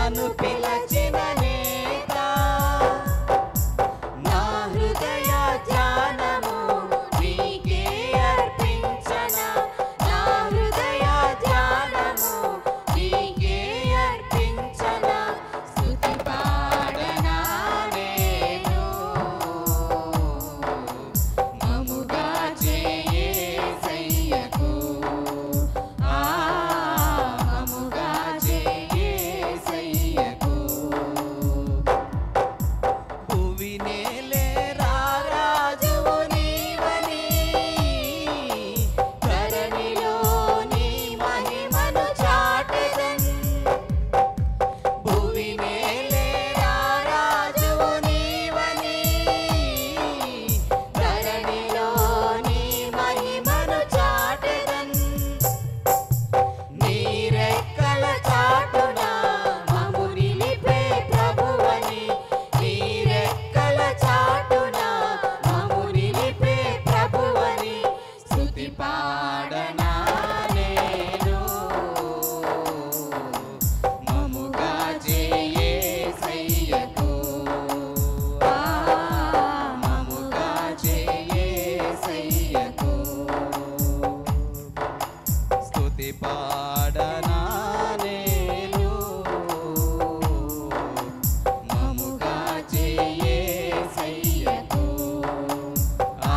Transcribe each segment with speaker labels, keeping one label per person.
Speaker 1: నన్ను పిలచిన నేత నా హృదయ ధ్యానము నీకే అర్పించన నా హృదయ ధ్యానము నీకే అర్పించన స్తుతి పాడనా నేను మముగా చేయసయ్యకు ఆ మముగా చేయసయ్యకు భువి నేలే రారాజువు నీవని ధరణిలో నీ మహిమను చాటెదన్ భువి నేలే రారాజువు నీవని ధరణిలో నీ మహిమను చాటెదన్ నీరెక్కల చాటున మము నిలిపే ప్రభువని నీరెక్కల చాటున మము నిలిపే ప్రభువని స్తుతి పాడనా నేను మముగా చేయసయ్యకు ఆ మముగా చేయసయ్యకు స్తుతి పాడనా నేను మముగా చేయసయ్యకు ఆ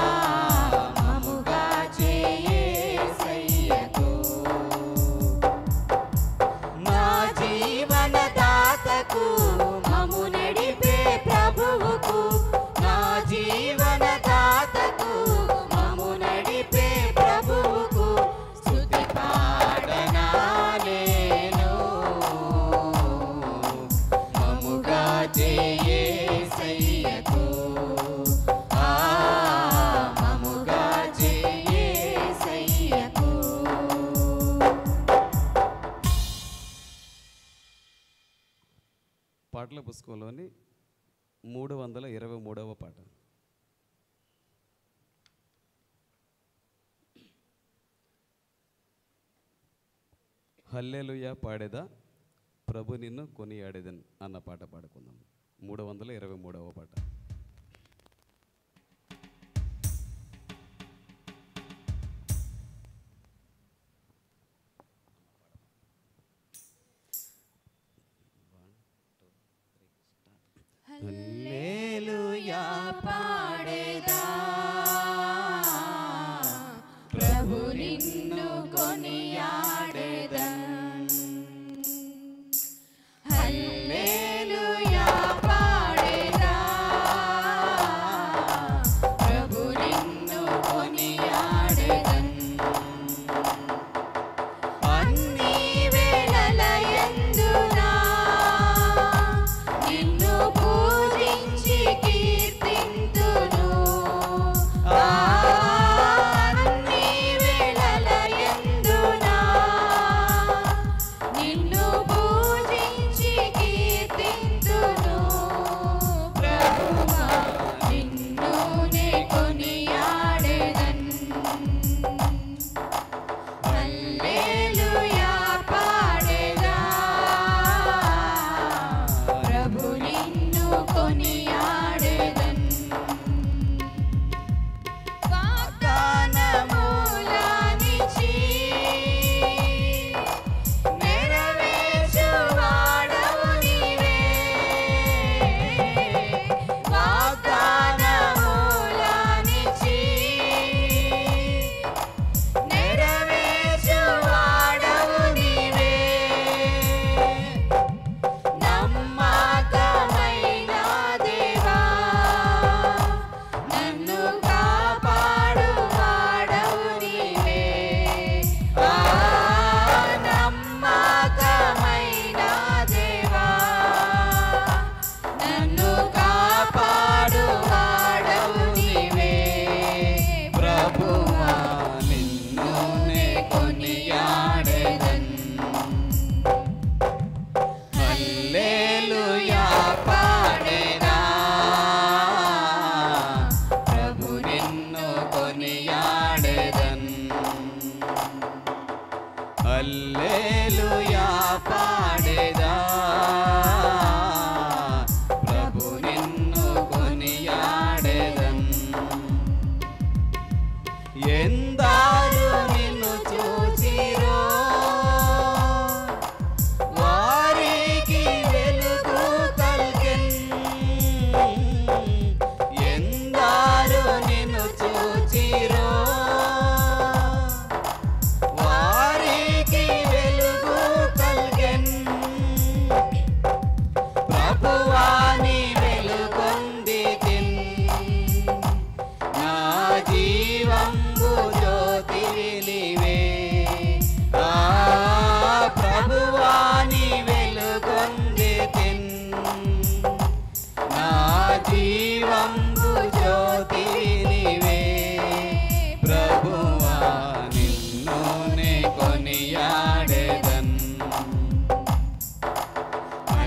Speaker 1: మముగా చేయసయ్యకు నా జీవన దాతకు మము నడిపే ప్రభువుకు నా జీవన దాతకు మము నడిపే ప్రభువుకు స్తుతి పాడనా నేను మముగా చేయసయ్యకు ఆ మముగా చేయసయ్యకు
Speaker 2: పాటల పుస్తకంలోని మూడు వందల ఇరవై మూడవ పాట హల్లెలుయా పాడేదా ప్రభు నిన్ను కొనియాడేదన్ అన్న పాట పాడుకుందాం మూడు వందల ఇరవై మూడవ పాట
Speaker 1: హల్లెలూయా పాడేదా ప్రభు నిన్ను కొనియాడేదా హల్లెలూయా పాడేదా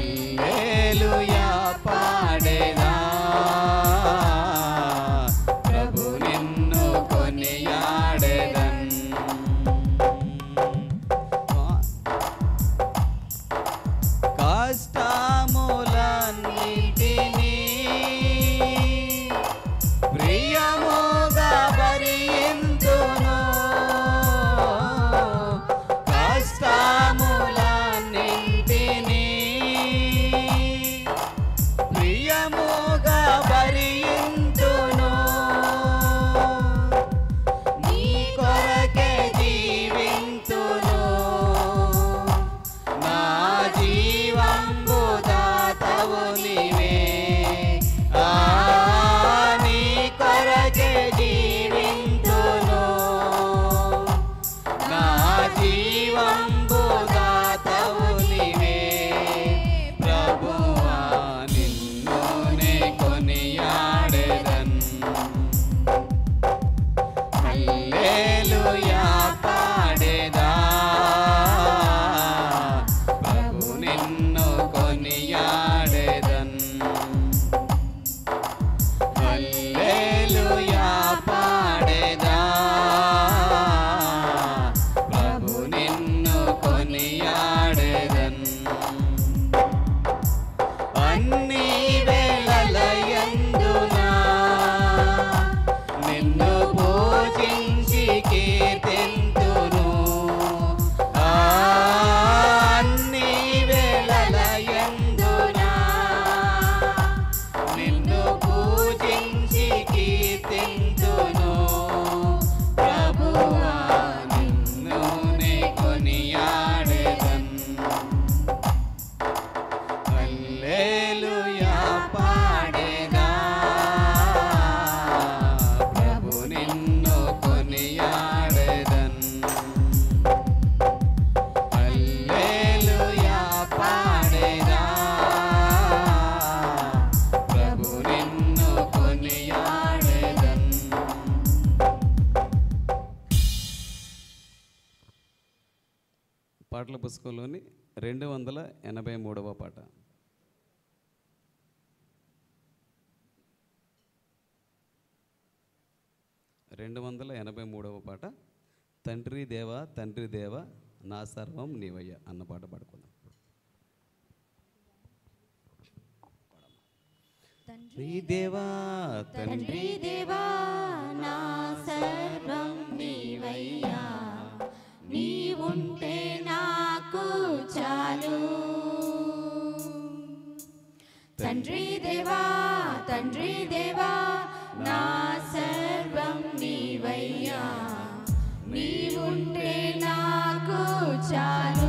Speaker 2: హల్లెలూయా పాడేదా ప్రభు నిన్ను కొనియాడేదన్ కష్టములన్నిటినీ ప్రియముగా భరింతును కష్టములన్నిటినీ ప్రియముగా భరింతును నీ కొరకే జీవింతును నా జీవంబు దాతవు నీవే ఆ నీ కొరకే జీవింతును నా జీవంబు దాతవు నీవే ప్రభువా నిన్ను నే కొనియాడెదన్ హల్లెలూయా పాడేదా ప్రభు నిన్ను కొనియాడేదన్ హల్లెలూయా పాడేదా ప్రభు నిన్ను కొనియాడేదన్ అన్ని వేళలయందునా నిన్ను పూజించి కీర్తింతును ఆ అన్ని వేళలయందునా నిన్ను పూజించి కీర్తింతును ప్రభువా నిన్ను నే కొనియాడెదన్ హల్లెలూయా పాడేదా ప్రభు నిన్ను కొనియాడెదన్ హల్లెలూయా పాడేదా ప్రభు నిన్ను కొనియాడెదన్ పాటల పుస్తకంలోని రెండు వందల ఎనభై మూడవ పాట రెండు వందల ఎనభై మూడవ పాట తండ్రి దేవ తండ్రి దేవ నా సర్వం నీవయ్య అన్న పాట పాడుకుందాం తండ్రి దేవా తండ్రి
Speaker 1: తండ్రి దేవా నా సర్వం నీవయ్యా నీవుంటే నాకు చాలు తండ్రి దేవా తండ్రి దేవా నా సర్వం నీవయ్యా నీవుంటే నాకు చాలు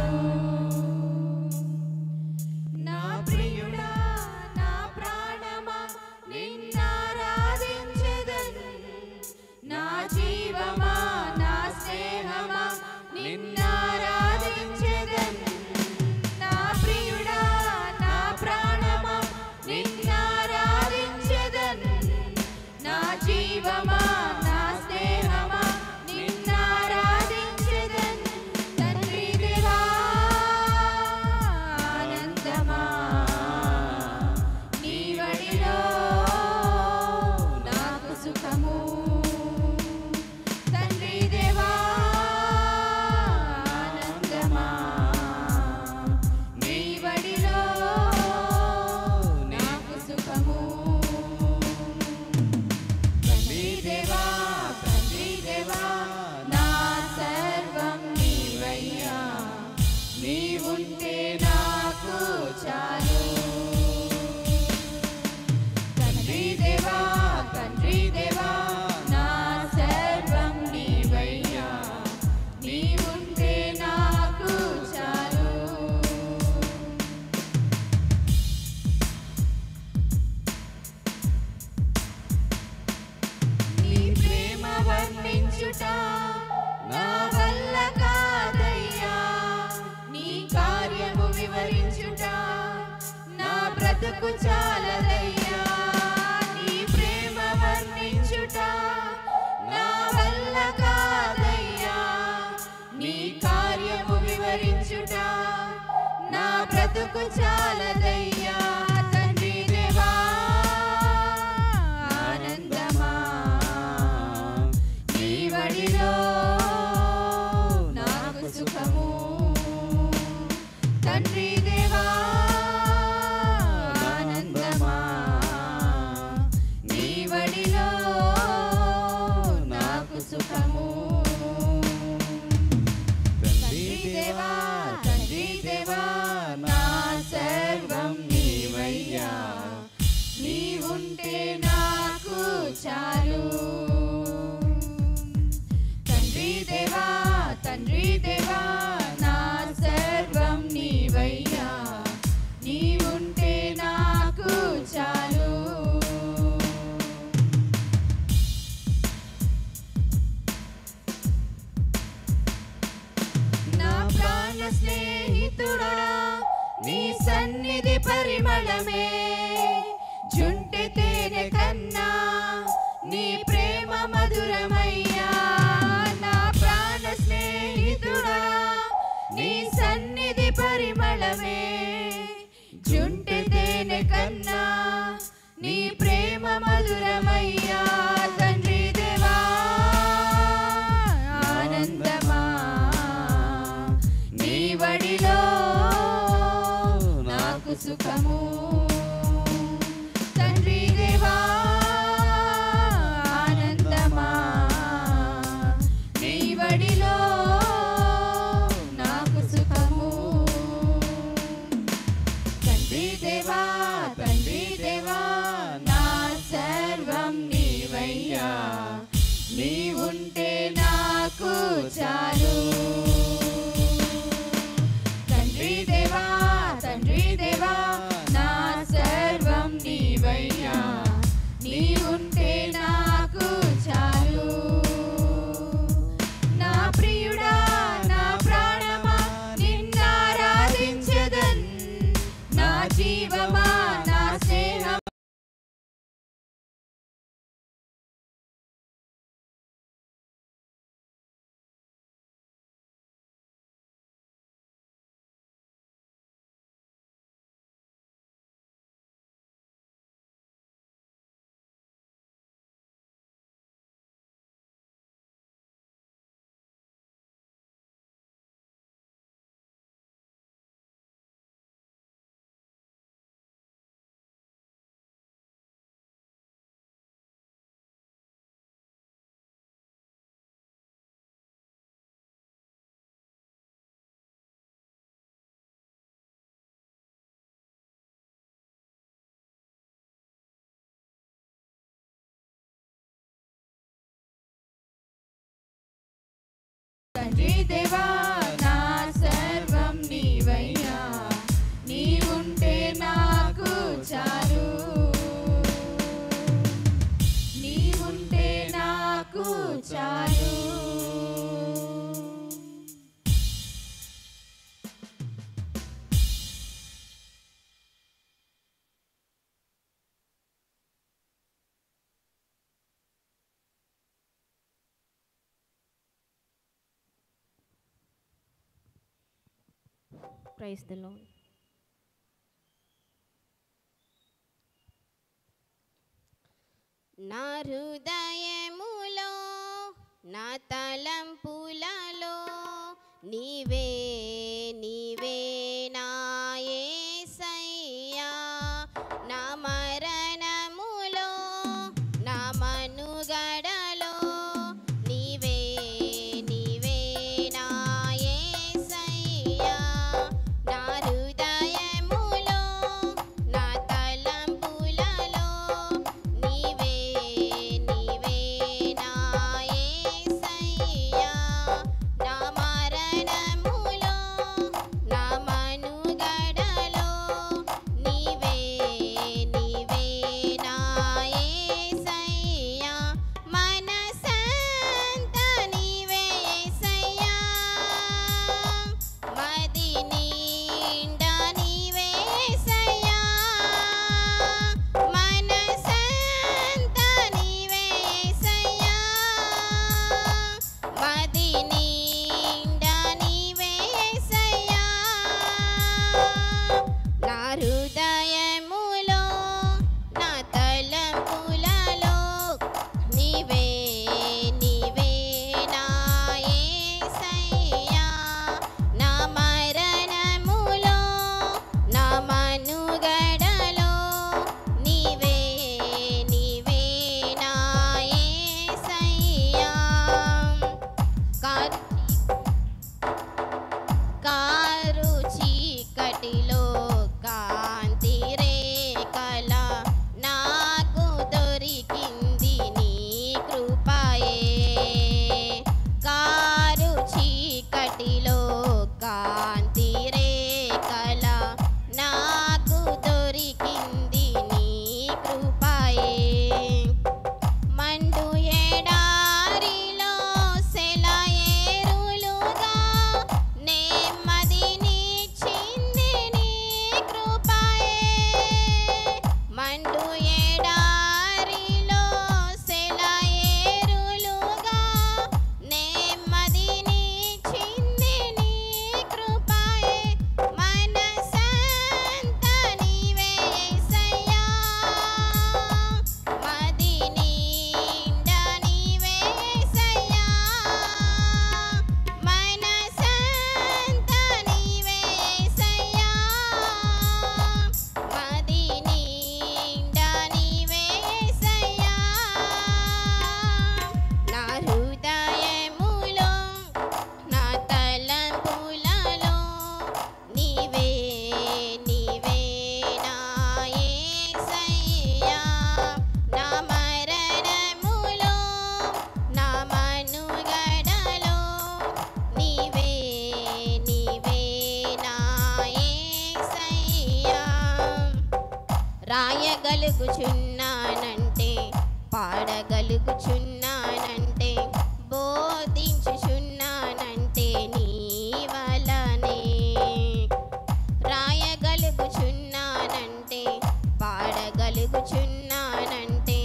Speaker 1: నా ప్రియుడా నా ప్రాణమా నిన్నారాధించెదన్ నా జీవమా నా స్నేహమా నిన్నారాధించెదన్ నా ప్రియుడా నా ప్రాణమా నిన్నారాధించెదన్ నా జీవమా నా స్నేహమా నిన్నారాధించెదన్ తండ్రి దేవా ఆనందమా నీ వడిలో నాకు సుఖము తండ్రి దేవా ఆనందమా నీ వడిలో నాకు సుఖము తండ్రి దేవా తండ్రి దేవా నా సర్వం నీవయ్యా నీవుంటే నాకు చాలు తండ్రి దేవా తండ్రి దేవా నా సర్వం నీవయ్యా నీవుంటే నాకు చాలు నీ ప్రేమ వర్ణించుట నా వల్ల కాదయ్యా నీ కార్యము వివరించుట నా బ్రతుకు చాలదయ్యా నీ ప్రేమ వర్ణించుట నా వల్ల కాదయ్యా నీ కార్యము వివరించుట నా బ్రతుకు చాలదయ్యా సర్వం నీవయ్యా నీ ఉంటే నాకు చాలు తండ్రి దేవా తండ్రి దేవా నా సర్వం నీవయ్యా నీ ఉంటే నాకు చాలు నా ప్రాణ స్నేహితుడా నీ సన్నిధి పరిమళమే జుంటె తేనె కన్నా నీ ప్రేమ మధురమయ్యా నా ప్రాణ స్నేహితుడా నీ సన్నిధి పరిమళమే జుంటె తేనె కన్నా నీ ప్రేమ మధురమయ్యా తండ్రి దేవా ఆనందమా నీ వడిలో నాకు సుఖము తండ్రి దేవా ఆనందమా నీ వడిలో నాకు సుఖము తండ్రి దేవా తండ్రి దేవా నా సర్వం నీవయ్యా నీ ఉంటే నాకు చాలు తండ్రి దేవా తండ్రి దేవా నా సర్వం నీవయ్యా నీ ఉంటే నాకు చాలు నా ప్రియుడా నా ప్రాణమా నిన్నారాధించదన్ నా జీవమా నా స్నేహం తండ్రి దేవా నా సర్వం నీవయ్యా నీ ఉంటే నాకు చాలు నీ ఉంటే నాకు చాలు
Speaker 3: ప్రైజ్ ద లార్డ్ నా హృదయములో నా తలంపులలో నీవే నీవే నా యేసయ్యా నా మరణములో నా మనుగడలో నీవే నీవే నా యేసయ్యా నా హృదయములో నా తలంపులలో నీవే నీవే నా యేసయ్యా నా మరణములో నా మనుగడలో నీవే నీవే నా యేసయ్యా మనసంత నీవే యేసయ్యా మది నిండా నీవే యేసయ్యా మనసంత నీవే యేసయ్యా మది నిండా నీవే యేసయ్యా నా హృదయములో నా తలంపులలో నీవే నీవే నా యేసయ్యా నా మరణములో నా మనుగడలో నీవే నీవే నా యేసయ్యా కారు కారు చీకటిలో కా రాయగలుగుచున్నానంటే పాడగలుగుచున్నానంటే బోధించుచున్నానంటే నీ వలనే రాయగలుగుచున్నానంటే పాడగలుగుచున్నానంటే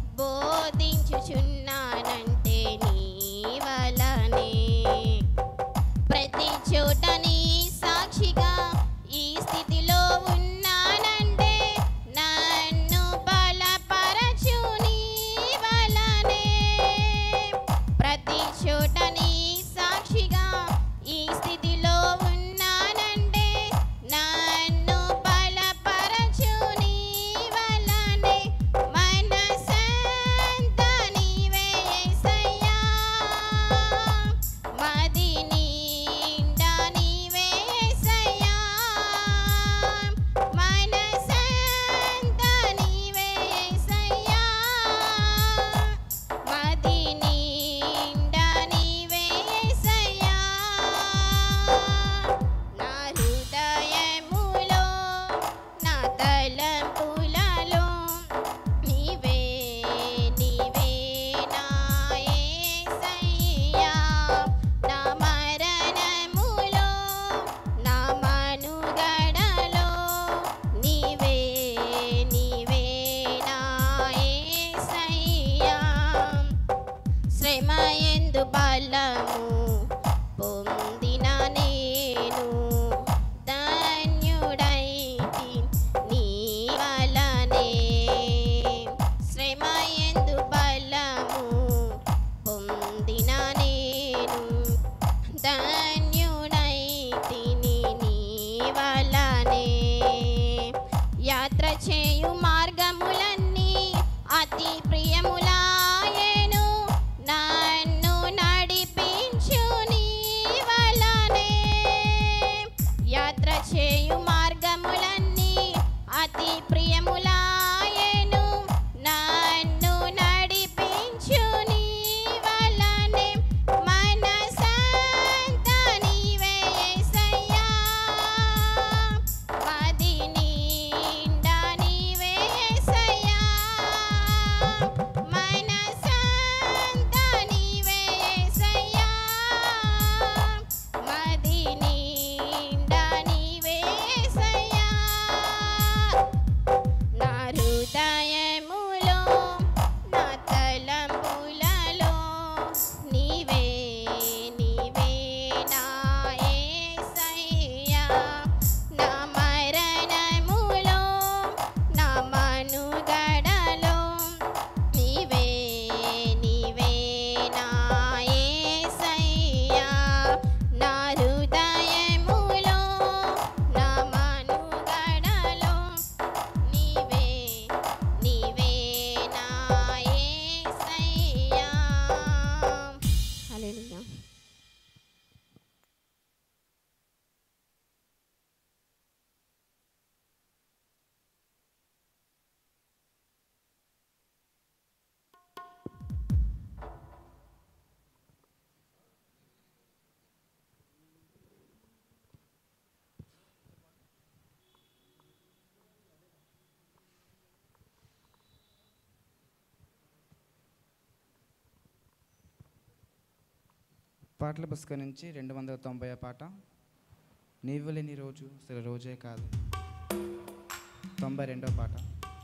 Speaker 3: బోధించుచున్నానంటే నీ వలనే ప్రతి చోట నీ సాక్షిగా ఈ స్థితిలో ఉన్నానంటే నన్ను బలపరచు నీ వలనే ప్రతి చోట నీ సాక్షిగా ఈ స్థితిలో ఉన్నానంటే నన్ను బలపరచు నీ వలనే మనసంతా నీవే యేసయ్యా మది నిండా నీవే యేసయ్యా మనసంతా నీవే యేసయ్యా మది నిండా నీవే యేసయ్యా నా హృదయములో నా తలంపులలో నీవే నీవే నా యేసయ్యా నా మరణములో నా మనుగడలో నీవే నీవే నా యేసయ్యా శ్రమ ఎందు బలము పొందిన నేను ధన్యుడైతి నీ వలనే శ్రమ ఎందు బలము పొందిన నేను ధన్యుడైతిని నీ వలనే యాత్ర చేయు మార్గములన్నీ అతి ప్రియములాయను నన్ను నడిపించు నీ వలనే యాత్ర చేయు మార్గములన్నీ అతి ప్రియములాయను నన్ను నడిపించు నీ వలనే మనసంతా నీవే యేసయ్యా మది నిండా నీవే యేసయ్యా మనసంతా నీవే యేసయ్యా మది నిండా నీవే యేసయ్యా నా హృదయములో నా తలంపులలో నీవే నీవే నా యేసయ్యా నా మరణములో నా మనుగడలో నీవే నీవే నా యేసయ్యా నా హృదయములో నా మనుగడలో నీవే నీవే నా యేసయ్యా హల్లెలూయా
Speaker 4: పాటల పుస్తకం నుంచి రెండు వందల తొంభై పాట నీవు లేని రోజు అసలు రోజే కాదు తొంభై రెండో పాట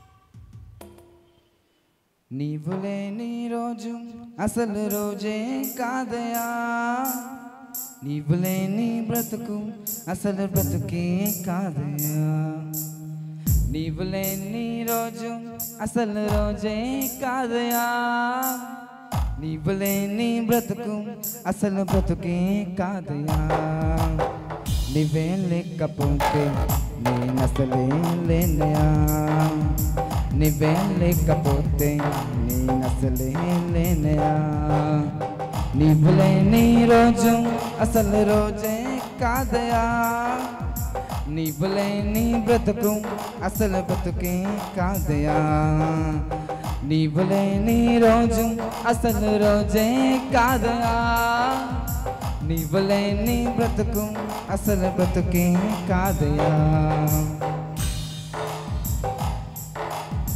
Speaker 4: నీవు లేని రోజు అసలు రోజే కాదయా నీవు లేని బ్రతుకు అసలు బ్రతుకే కాదయా నీవు లేని రోజు అసలు రోజే కాదయా నీవు లేని బ్రతుకు అసలు బ్రతుకే కాదయా నీవే లేకపోతే నేను అసలే లేనయా నీవే లేకపోతే నేను అసలే లేనయా నీవు లేని రోజు అసలు రోజే కాదయా నీవు లేని బ్రతుకు అసలు బ్రతుకే కాదయా నీవు లేని రోజు అసలు రోజే కాదయా నీవు లేని బ్రతుకు అసలు బ్రతుకే కాదయా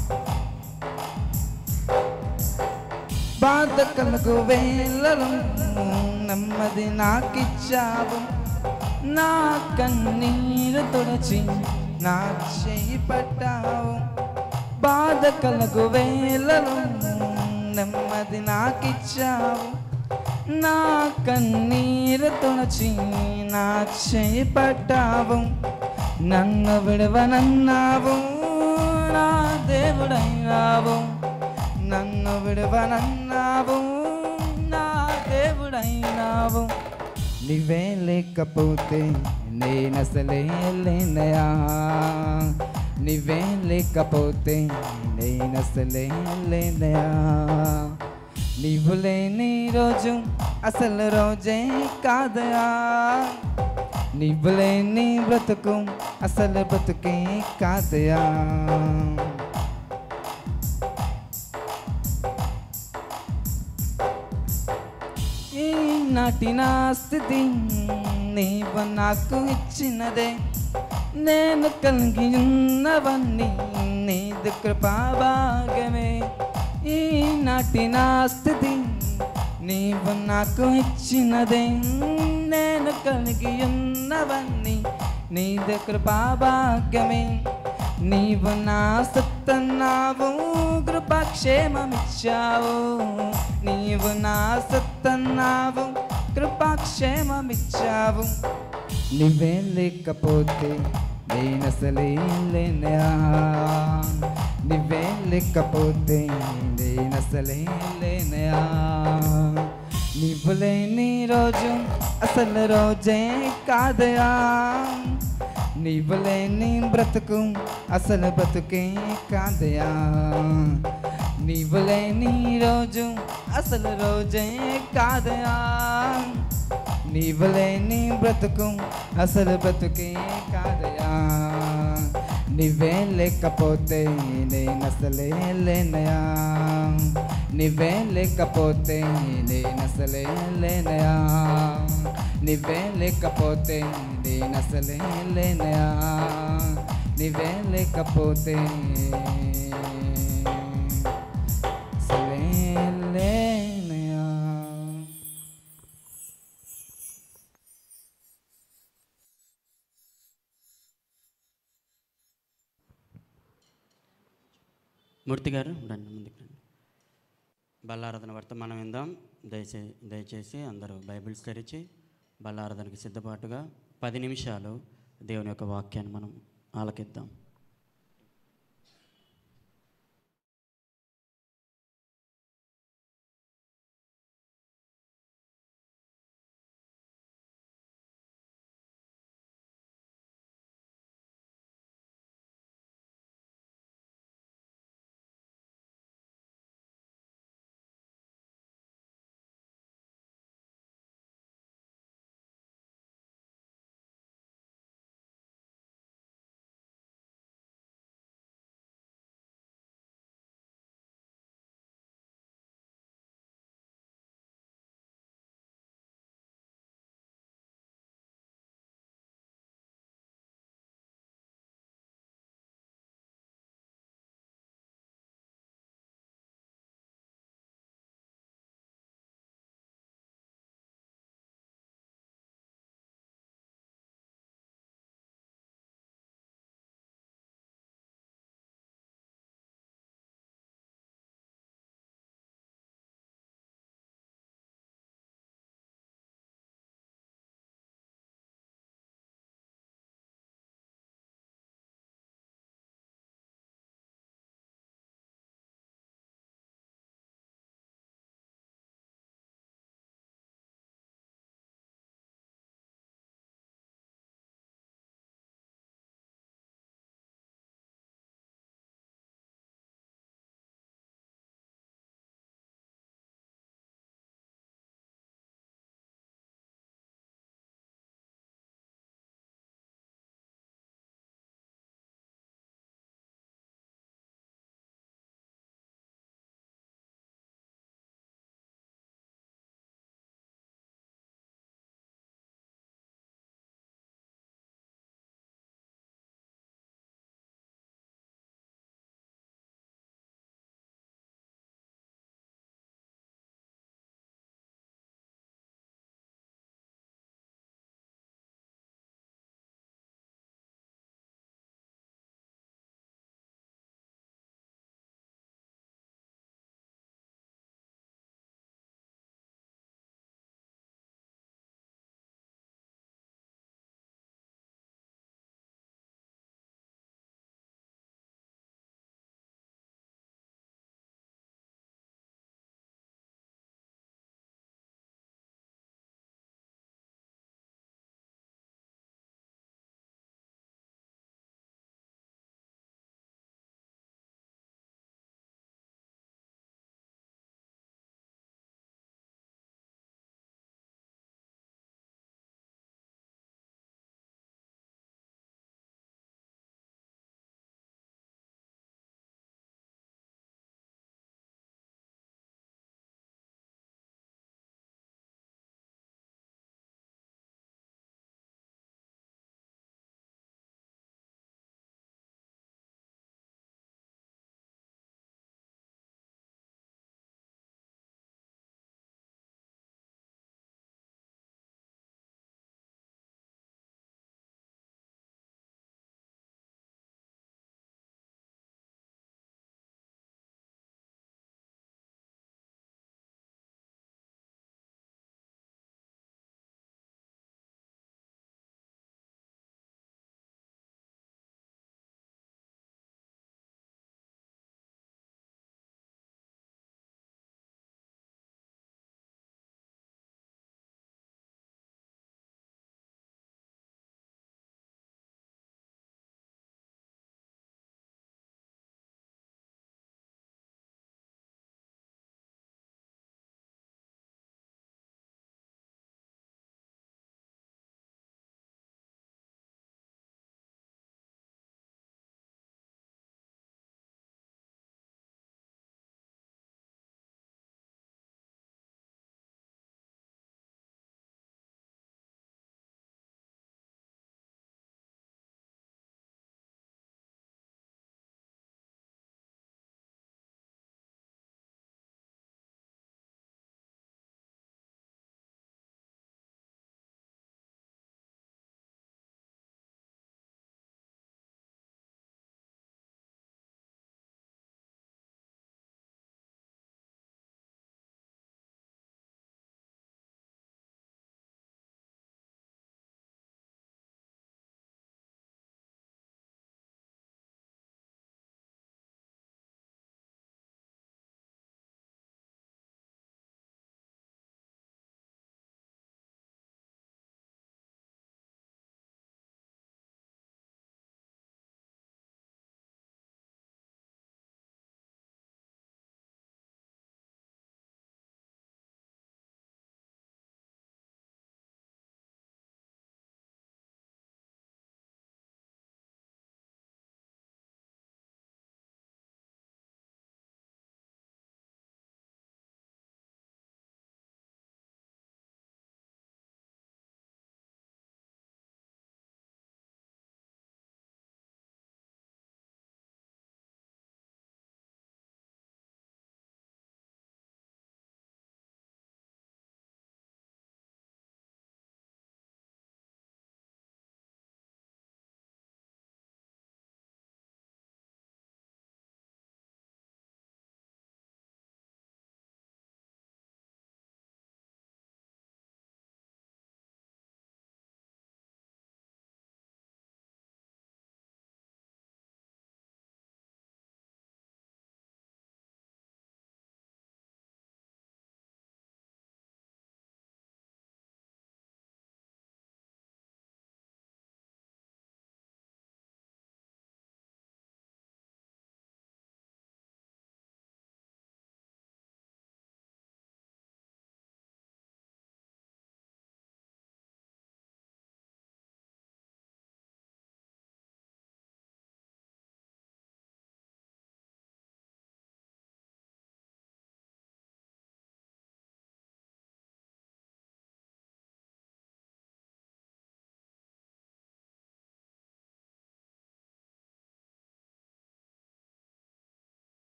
Speaker 4: బాధ కలుగు వేళలు నెమ్మది నాకిచ్చావు నా కన్నీరు తుడచి నా చేయి పట్టావు బాధ కలుగు వేళలు నెమ్మది నాకిచ్చావు నా కన్నీరు తుడచి నా చేయి పట్టావు నన్ను విడవనన్నావు నా దేవుడైనావు నన్ను విడవనన్నావు నా దేవుడైనావు నీవే లేకపోతే నేనసలే లేనయా నీవే లేకపోతే నేనసలే లేనయా నీవు లేని రోజు అసలు రోజే కాదయా నీవు లేని బ్రతుకు అసలు బ్రతుకే కాదయా ఈనాటి నా స్థితి నీవు నాకు ఇచ్చినదే నేను కలిగి ఉన్నవన్నీ నీది కృపాభాగమే ఈనాటి నా స్థితి నీవు నాకు ఇచ్చినదే నేను కలిగి ఉన్నవన్నీ నీది కృపాభాగ్యమే నీవు నా సత్తన్నావు కృపాక్షేమమిచ్చావు నీవు నా సత్తన్నావు కృపాక్షేమమిచ్చావు నీవే లేకపోతే నేనసలే లేనయా నీవే లేకపోతే నేనసలే లేనయా నీవు లేని రోజు అసలు రోజే కాదయా నీవు లేని బ్రతుకు అసలు బ్రతుకే కాదయా నీవు లేని రోజు అసలు రోజే కాదయా నీవు లేని బ్రతుకు అసలు బ్రతుకే కాదయా నీవే లేకపోతే నేనసలే లేనయా నీవే లేకపోతే నేనసలే లేనయా నీవే లేకపోతే నేనసలే లేనయా నీవే లేకపోతే అసలే లేనయా
Speaker 5: మూర్తి గారు రండి ముందుకు రండి బల్లారాధన వర్తమానం విందాం దయచే దయచేసి అందరూ బైబిల్స్ తెరిచి బల్లారాధనకి సిద్ధపాటుగా పది నిమిషాలు దేవుని యొక్క వాక్యాన్ని మనం ఆలకిద్దాం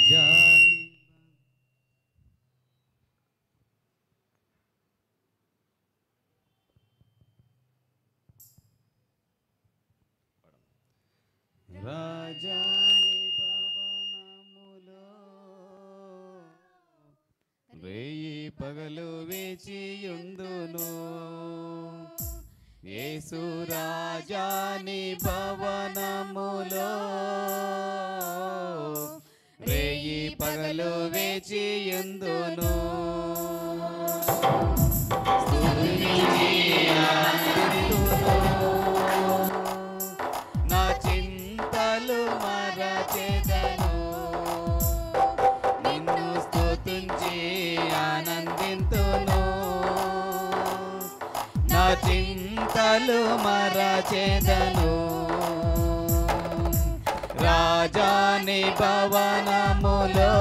Speaker 2: రాజాని రాజాని భవనములో వెయ్యి పగలు వేచియుందును యేసు రాజాని భవనములో వెయ్యి పగలు వేచియుందును నా చింతలు మరచెదను నిన్ను స్తుతించి ఆనందింతును నా చింతలు మరచెదను రాజాని భవనములో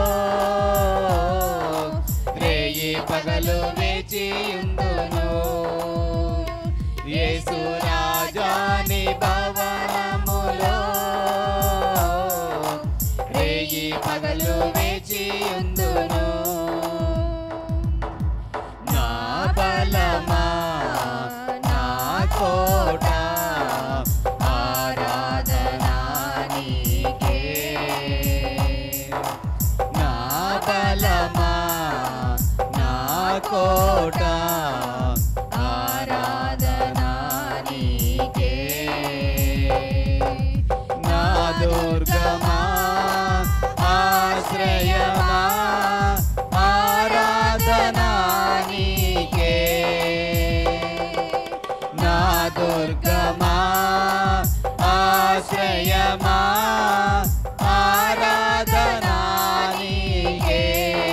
Speaker 2: రేయి పగలు వేచియుందును యేసు రాజాని భవనములో రేయి పగలు వేచియుందును నా బలమా నా కోట ఆరాధనా నీకే నా బలమా నా కోట ఆరాధనా నీకే నా దుర్గమా ఆశ్రయమా ఆరాధనా నీకే నా దుర్గమా ఆశ్రయమా ఆరాధనా నీకే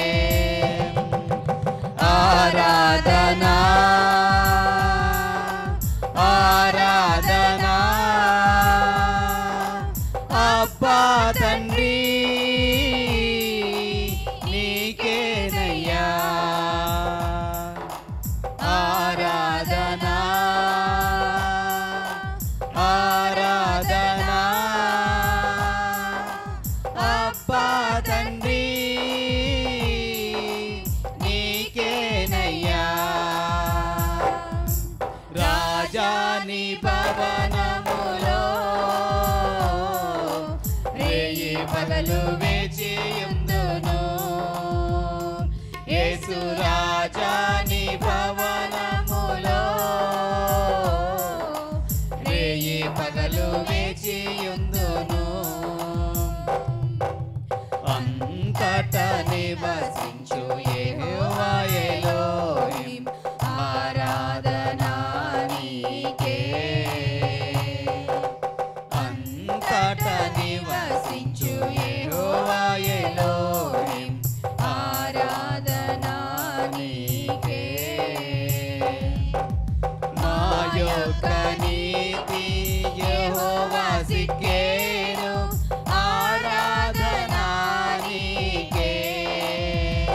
Speaker 2: ఆరాధనా ఆరాధనా అబ్బా తండ్రి నీకేనయ్యా ఆరాధనా ఆరాధనా అబ్బా తండ్రి నీకేనయ్యా రాజాని భవనములో రేయి పగలు వేచియుందును యేసు రాజాని భవనములో రేయి పగలు వేచియుందును అంతట నివసించు యెహోవా ఎలోహిం ఆరాధనా నీకే అంతట నివసించు యెహోవా ఎలోహిం ఆరాధనా నీకే మా యొక్క నీతి యెహోవా సిక్కేను ఆరాధనా నీకే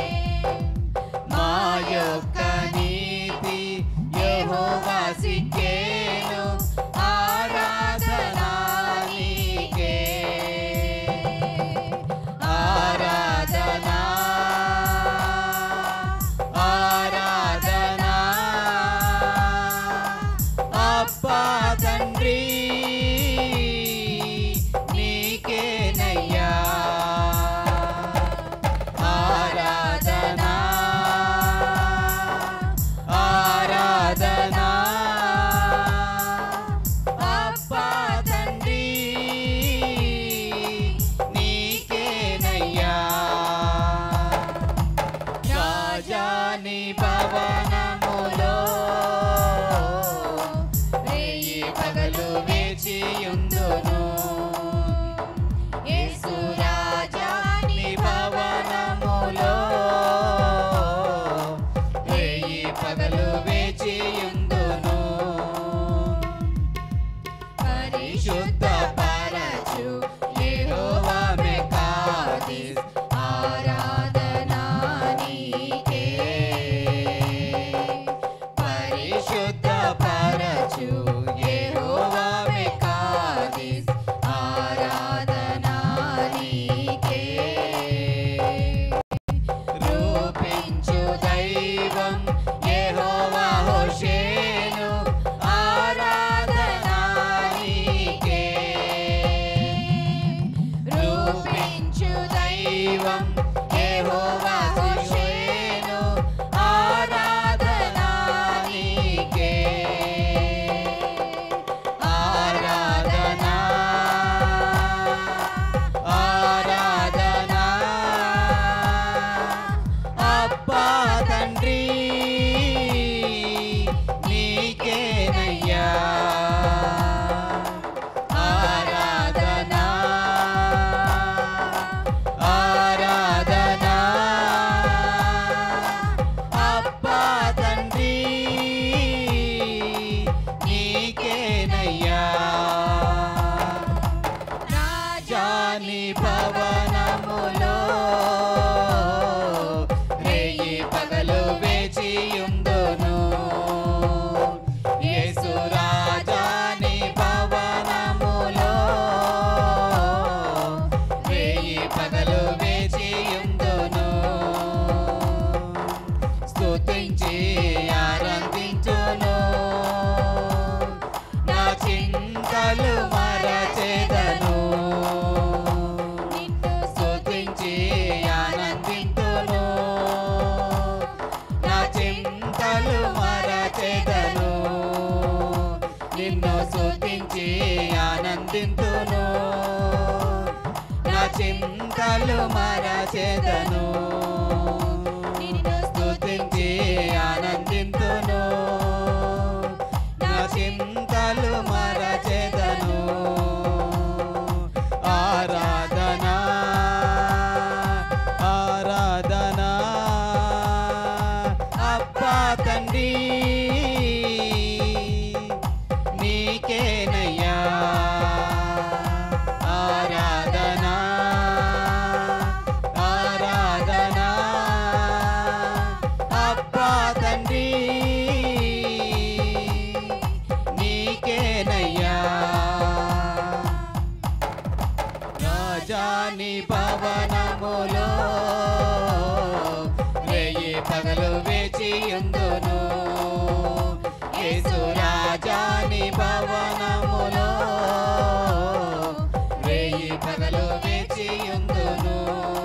Speaker 1: భవనములో రేయి పగలు వేచియుందును యేసు రాజాని భవనములో రేయి పగలు వేచియుందును స్తుతించి ఆనందించును నా చింతలు మరచెదను నిన్ను స్తుతించి ఆనందింతును నా చింతలు మరచెదను నిన్ను స్తుతించి ఆనందింతును నా చింతలు మరచెదను నిన్ను స్తుతించి ఆనందింతును నా చింతలు మరచెదను ఆరాధనా ఆరాధనా అబ్బా తండ్రి నీకేనయ్యా ఆరాధనా ఆరాధనా అబ్బా తండ్రి నీకేనయ్యా రాజాని భవనములో రేయి పగలు వేచియుందును యేసు రాజాని భవనములో రేయి పగలు వేచియుందును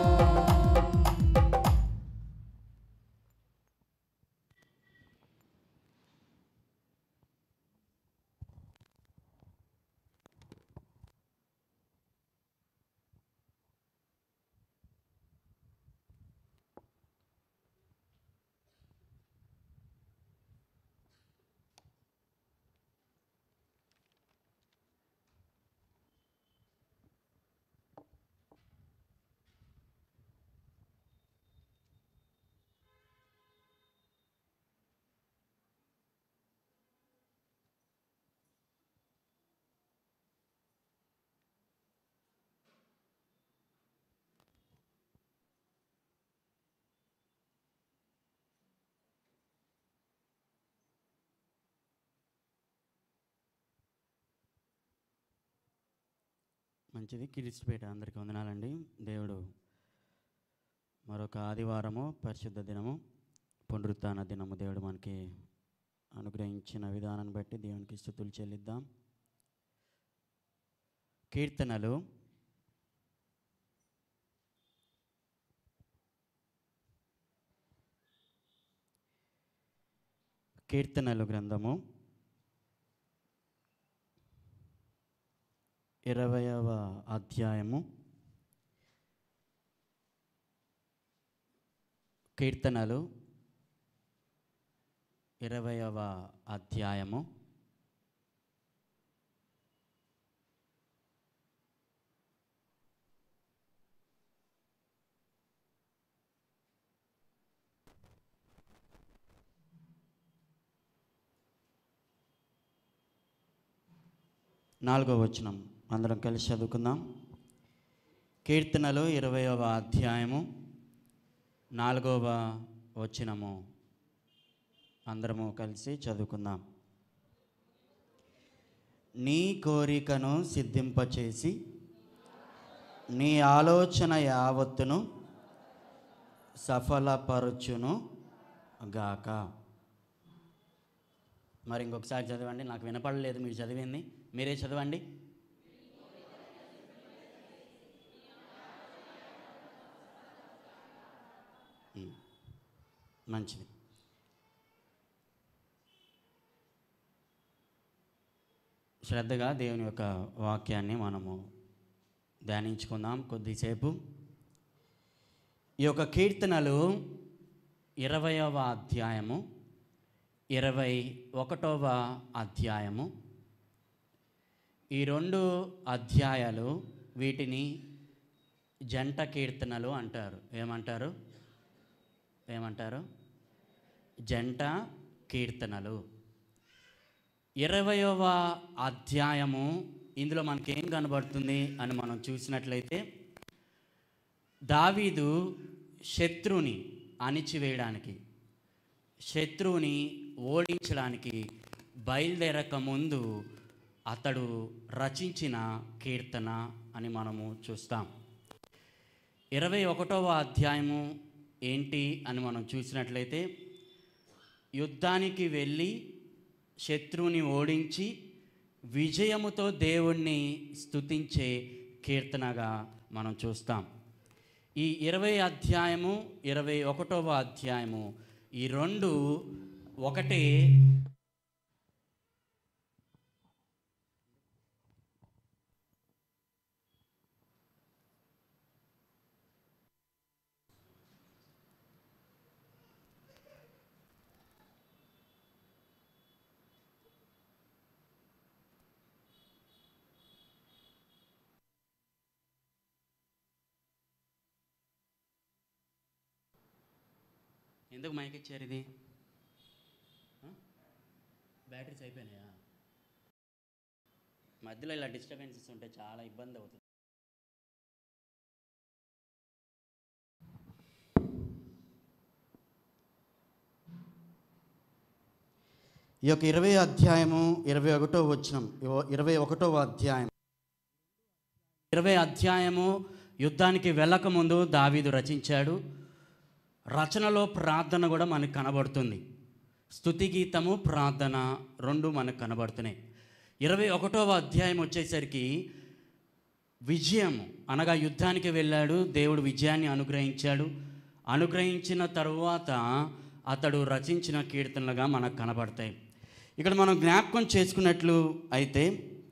Speaker 5: మంచిది కిరిసిపేట అందరికీ వందనాలండి దేవుడు మరొక ఆదివారము పరిశుద్ధ దినము పునరుత్థాన దినము దేవుడు మనకి అనుగ్రహించిన విధానాన్ని బట్టి దేవునికి స్థుతులు చెల్లిద్దాం కీర్తనలు కీర్తనలు గ్రంథము ఇరవయవ అధ్యాయము కీర్తనలు ఇరవయవ అధ్యాయము నాలుగవ వచనం అందరం కలిసి చదువుకుందాం కీర్తనలు ఇరవయవ అధ్యాయము నాలుగవ వచనము అందరము కలిసి చదువుకుందాం నీ కోరికను సిద్ధింపచేసి నీ ఆలోచన యావత్తును సఫలపరచును గాక మరి ఇంకొకసారి చదవండి నాకు వినపడలేదు మీరు చదివింది మీరే చదవండి ఉమ్. మంచిది శ్రద్ధగా దేవుని యొక్క వాక్యాన్ని మనము ధ్యానించుకుందాం కొద్దిసేపు ఈ యొక్క కీర్తనలు ఇరవయవ అధ్యాయము ఇరవై ఒకటవ అధ్యాయము ఈ రెండు అధ్యాయాలు వీటిని జంట కీర్తనలు అంటారు ఏమంటారు ఏమంటారు జంట కీర్తనలు ఇరవయవ అధ్యాయము ఇందులో మనకేం కనబడుతుంది అని మనం చూసినట్లయితే దావీదు శత్రువుని అణిచివేయడానికి శత్రువుని ఓడించడానికి బయలుదేరక ముందు అతడు రచించిన కీర్తన అని మనము చూస్తాం ఇరవై ఒకటవ అధ్యాయము ఏంటి అని మనం చూసినట్లయితే యుద్ధానికి వెళ్ళి శత్రువుని ఓడించి విజయముతో దేవుణ్ణి స్తుతించే కీర్తనగా మనం చూస్తాం ఈ ఇరవై అధ్యాయము ఇరవై ఒకటవ అధ్యాయము ఈ రెండు ఒకటే ఎందుకు మైక్ ఇచ్చారు ఇది ఆ? బ్యాటరీస్ అయిపోయినాయా మధ్యలో ఇలా డిస్టర్బెన్సెస్ ఉంటే చాలా ఇబ్బంది అవుతుంది ఈ యొక్క ఇరవై అధ్యాయము ఇరవై ఒకటో వచ్చినం ఇరవై ఒకటవ అధ్యాయం ఇరవై అధ్యాయము యుద్ధానికి వెళ్ళకముందు దావీదు రచించాడు రచనలో ప్రార్థన కూడా మనకు కనబడుతుంది స్తుతి గీతము ప్రార్థన రెండు మనకు కనబడుతున్నాయి ఇరవై ఒకటవ అధ్యాయం వచ్చేసరికి విజయము అనగా యుద్ధానికి వెళ్ళాడు దేవుడు విజయాన్ని అనుగ్రహించాడు అనుగ్రహించిన తరువాత అతడు రచించిన కీర్తనలుగా మనకు కనబడతాయి ఇక్కడ మనం జ్ఞాపకం చేసుకున్నట్లు అయితే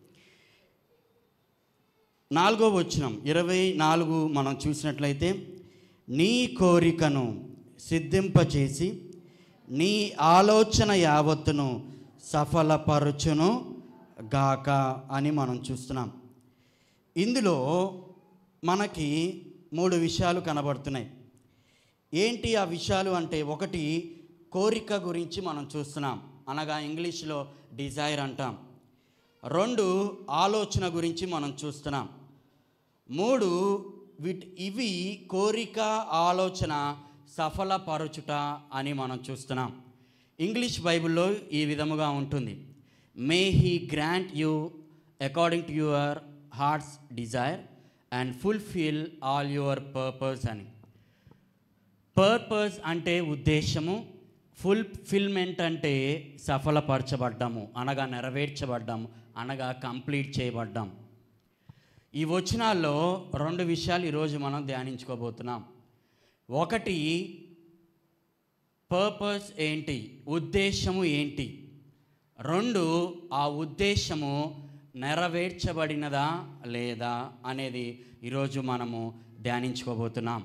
Speaker 5: నాలుగో వచనం ఇరవై నాలుగు మనం చూసినట్లయితే నీ కోరికను సిద్ధింపచేసి నీ ఆలోచన యావత్తును సఫలపరచును గాక అని మనం చూస్తున్నాం ఇందులో మనకి మూడు విషయాలు కనబడుతున్నాయి ఏంటి ఆ విషయాలు అంటే ఒకటి కోరిక గురించి మనం చూస్తున్నాం అనగా ఇంగ్లీష్లో డిజైర్ అంటాం రెండు ఆలోచన గురించి మనం చూస్తున్నాం మూడు వీటి ఇవి కోరిక ఆలోచన సఫలపరచుట అని మనం చూస్తున్నాం ఇంగ్లీష్ బైబిల్లో ఈ విధముగా ఉంటుంది may he grant you according to your heart's desire and fulfil all your purpose అని పర్పస్ అంటే ఉద్దేశము ఫుల్ఫిల్మెంట్ అంటే సఫలపరచబడ్డాము అనగా నెరవేర్చబడ్డాము అనగా కంప్లీట్ చేయబడ్డాం ఈ వచనాల్లో రెండు విషయాలు ఈరోజు మనం ధ్యానించుకోబోతున్నాం ఒకటి పర్పస్ ఏంటి ఉద్దేశము ఏంటి రెండు ఆ ఉద్దేశము నెరవేర్చబడినదా లేదా అనేది ఈరోజు మనము ధ్యానించుకోబోతున్నాం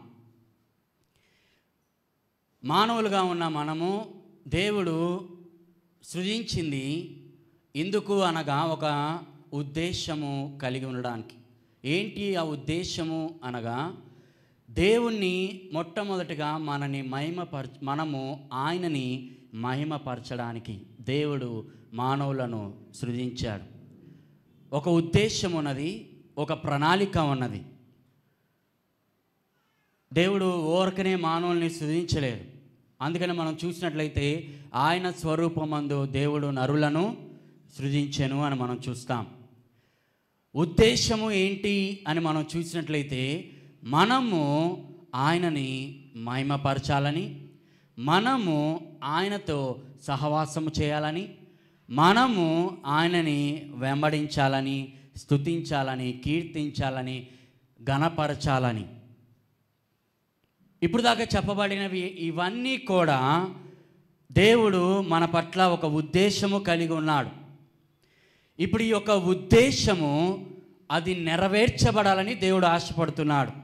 Speaker 5: మానవులుగా ఉన్న మనము దేవుడు సృజించింది ఎందుకు అనగా ఒక ఉద్దేశము కలిగి ఉండడానికి ఏంటి ఆ ఉద్దేశము అనగా దేవుణ్ణి మొట్టమొదటిగా మనని మహిమపరచ మనము ఆయనని మహిమపరచడానికి దేవుడు మానవులను సృజించాడు ఒక ఉద్దేశం ఉన్నది ఒక ప్రణాళిక ఉన్నది దేవుడు ఓరకనే మానవుల్ని సృజించలేదు అందుకని మనం చూసినట్లయితే ఆయన స్వరూపమందు దేవుడు నరులను సృజించెను అని మనం చూస్తాం ఉద్దేశము ఏంటి అని మనం చూసినట్లయితే మనము ఆయనని మహిమపరచాలని మనము ఆయనతో సహవాసము చేయాలని మనము ఆయనని వెంబడించాలని స్తుతించాలని కీర్తించాలని గణపరచాలని ఇప్పుడు దాకా చెప్పబడినవి ఇవన్నీ కూడా దేవుడు మన పట్ల ఒక ఉద్దేశము కలిగి ఉన్నాడు ఇప్పుడు ఈ యొక్క ఉద్దేశము అది నెరవేర్చబడాలని దేవుడు ఆశపడుతున్నాడు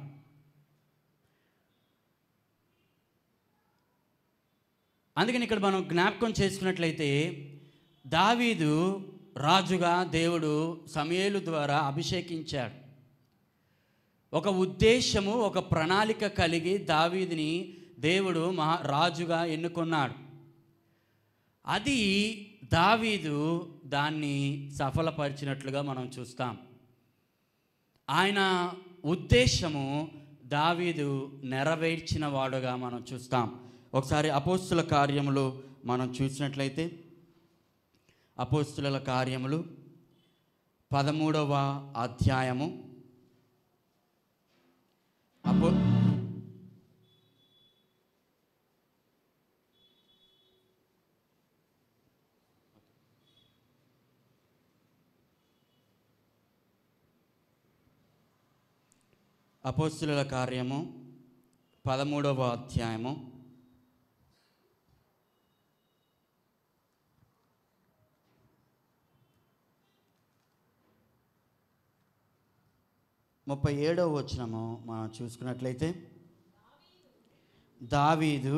Speaker 5: అందుకని ఇక్కడ మనం జ్ఞాపకం చేసుకున్నట్లయితే దావీదు రాజుగా దేవుడు సమయేలు ద్వారా అభిషేకించాడు ఒక ఉద్దేశము ఒక ప్రణాళిక కలిగి దావీదిని దేవుడు మహా రాజుగా ఎన్నుకున్నాడు అది దావీదు దాన్ని సఫలపరిచినట్లుగా మనం చూస్తాం ఆయన ఉద్దేశము దావీదు నెరవేర్చిన వాడుగా మనం చూస్తాం ఒకసారి అపోస్తుల కార్యములు మనం చూసినట్లయితే అపోస్తుల కార్యములు పదమూడవ అధ్యాయము అపో అపోస్తుల కార్యము పదమూడవ అధ్యాయము ముప్పై ఏడవ వచనము మనం చూసుకున్నట్లయితే దావీదు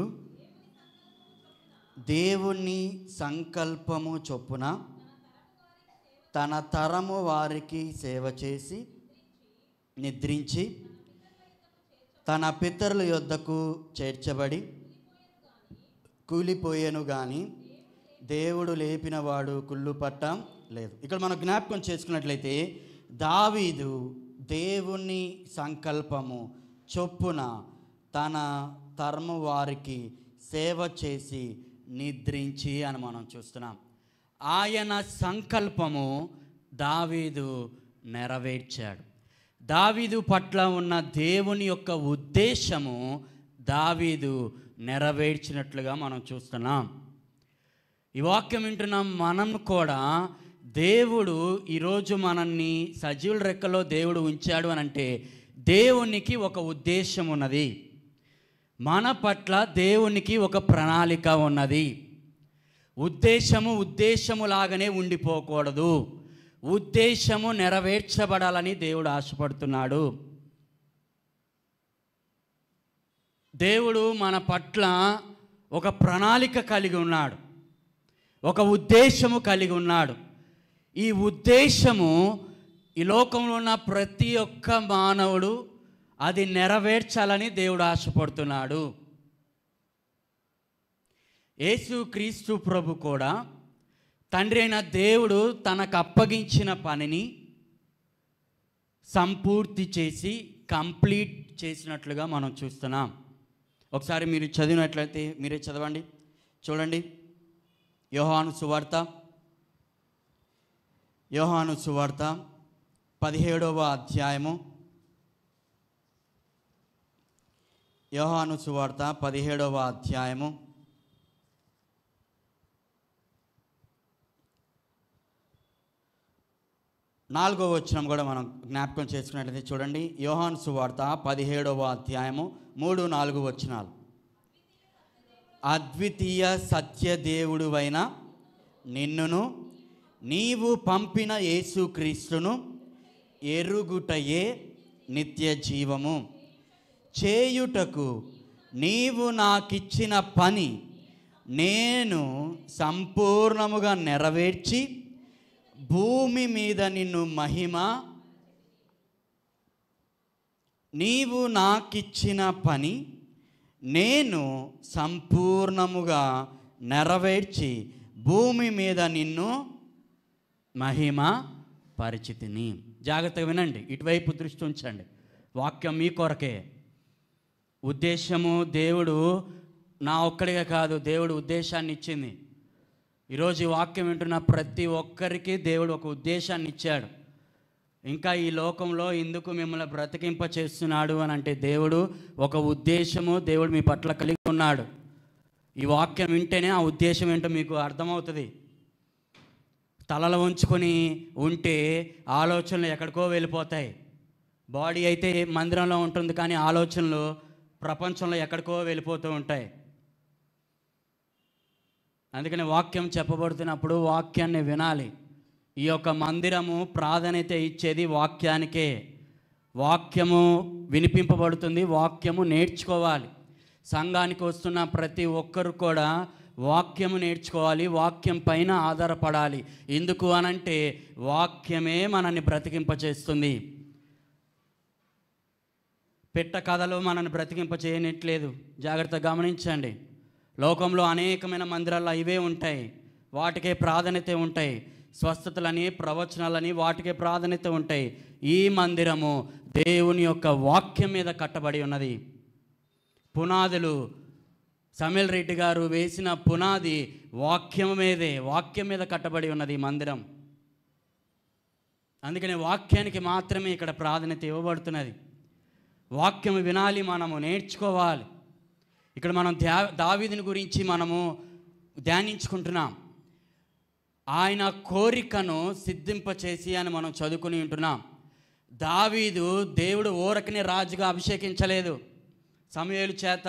Speaker 5: దేవుని సంకల్పము చొప్పున తన తరము వారికి సేవ చేసి నిద్రించి తన పితరుల యొద్దకు చేర్చబడి కూలిపోయాను కానీ దేవుడు లేపినవాడు కుళ్ళు పట్టం లేదు ఇక్కడ మనం జ్ఞాపకం చేసుకున్నట్లయితే దావీదు దేవుని సంకల్పము చొప్పున తన తరము వారికి సేవ చేసి నిద్రించి అని మనం చూస్తున్నాం ఆయన సంకల్పము దావీదు నెరవేర్చాడు దావీదు పట్ల ఉన్న దేవుని యొక్క ఉద్దేశము దావీదు నెరవేర్చినట్లుగా మనం చూస్తున్నాం ఈ వాక్యం వింటున్నాం మనం కూడా దేవుడు ఈరోజు మనల్ని సజీవుల రెక్కలో దేవుడు ఉంచాడు అని అంటే దేవునికి ఒక ఉద్దేశం ఉన్నది మన పట్ల దేవునికి ఒక ప్రణాళిక ఉన్నది ఉద్దేశము ఉద్దేశము లాగానే ఉండిపోకూడదు ఉద్దేశము నెరవేర్చబడాలని దేవుడు ఆశపడుతున్నాడు దేవుడు మన పట్ల ఒక ప్రణాళిక కలిగి ఉన్నాడు ఒక ఉద్దేశము కలిగి ఉన్నాడు ఈ ఉద్దేశము ఈ లోకంలో ఉన్న ప్రతి ఒక్క మానవుడు అది నెరవేర్చాలని దేవుడు ఆశపడుతున్నాడు యేసు క్రీస్తు ప్రభు కూడా తండ్రి అయిన దేవుడు తనకు అప్పగించిన పనిని సంపూర్తి చేసి కంప్లీట్ చేసినట్లుగా మనం చూస్తున్నాం ఒకసారి మీరు చదివినట్లయితే మీరే చదవండి చూడండి యోహాను సువార్త యోహాను సువార్త పదిహేడవ అధ్యాయము యోహాను సువార్త పదిహేడవ అధ్యాయము నాలుగో వచనం కూడా మనం జ్ఞాపకం చేసుకున్నట్లయితే చూడండి యోహాను సువార్త పదిహేడవ అధ్యాయము మూడు నాలుగు వచనాలు అద్వితీయ సత్యదేవుడువైన నిన్నును నీవు పంపిన యేసుక్రీస్తును ఎరుగుటయే నిత్య జీవము చేయుటకు నీవు నాకిచ్చిన పని నేను సంపూర్ణముగా నెరవేర్చి భూమి మీద నిన్ను మహిమ నీవు నాకిచ్చిన పని నేను సంపూర్ణముగా నెరవేర్చి భూమి మీద నిన్ను మహిమ పరిచితిని జాగ్రత్తగా వినండి ఇటువైపు దృష్టి ఉంచండి వాక్యం మీ కొరకే ఉద్దేశము దేవుడు నా ఒక్కడిగా కాదు దేవుడు ఉద్దేశాన్ని ఇచ్చింది ఈరోజు ఈ వాక్యం వింటున్న ప్రతి ఒక్కరికి దేవుడు ఒక ఉద్దేశాన్ని ఇచ్చాడు ఇంకా ఈ లోకంలో ఎందుకు మిమ్మల్ని బ్రతికింప చేస్తున్నాడు అని అంటే దేవుడు ఒక ఉద్దేశము దేవుడు మీ పట్ల కలిగి ఉన్నాడు ఈ వాక్యం వింటేనే ఆ ఉద్దేశం ఏంటో మీకు అర్థమవుతుంది తలలు ఉంచుకొని ఉంటే ఆలోచనలు ఎక్కడికో వెళ్ళిపోతాయి బాడీ అయితే మందిరంలో ఉంటుంది కానీ ఆలోచనలు ప్రపంచంలో ఎక్కడికో వెళ్ళిపోతూ ఉంటాయి అందుకని వాక్యం చెప్పబడుతున్నప్పుడు వాక్యాన్ని వినాలి ఈ యొక్క మందిరము ప్రాధాన్యత ఇచ్చేది వాక్యానికే వాక్యము వినిపింపబడుతుంది వాక్యము నేర్చుకోవాలి సంఘానికి వస్తున్న ప్రతి ఒక్కరు కూడా వాక్యము నేర్చుకోవాలి వాక్యం పైన ఆధారపడాలి ఎందుకు అనంటే వాక్యమే మనల్ని బ్రతికింపచేస్తుంది పెట్ట కథలు మనల్ని బ్రతికింప చేయనట్లేదు జాగ్రత్తగా గమనించండి లోకంలో అనేకమైన మందిరాల్లో ఇవే ఉంటాయి వాటికే ప్రాధాన్యత ఉంటాయి స్వస్థతలని ప్రవచనాలని వాటికే ప్రాధాన్యత ఉంటాయి ఈ మందిరము దేవుని యొక్క వాక్యం మీద కట్టబడి ఉన్నది పునాదులు సమీల్ రెడ్డి గారు వేసిన పునాది వాక్యం మీదే వాక్యం మీద కట్టబడి ఉన్నది ఈ మందిరం అందుకని వాక్యానికి మాత్రమే ఇక్కడ ప్రాధాన్యత ఇవ్వబడుతున్నది వాక్యం వినాలి మనము నేర్చుకోవాలి ఇక్కడ మనం ధ్యా దావీదుని గురించి మనము ధ్యానించుకుంటున్నాం ఆయన కోరికను సిద్ధింపచేసి అని మనం చదువుకుని ఉంటున్నాం దావీదు దేవుడు ఊరకని రాజుగా అభిషేకించలేదు సమయలు చేత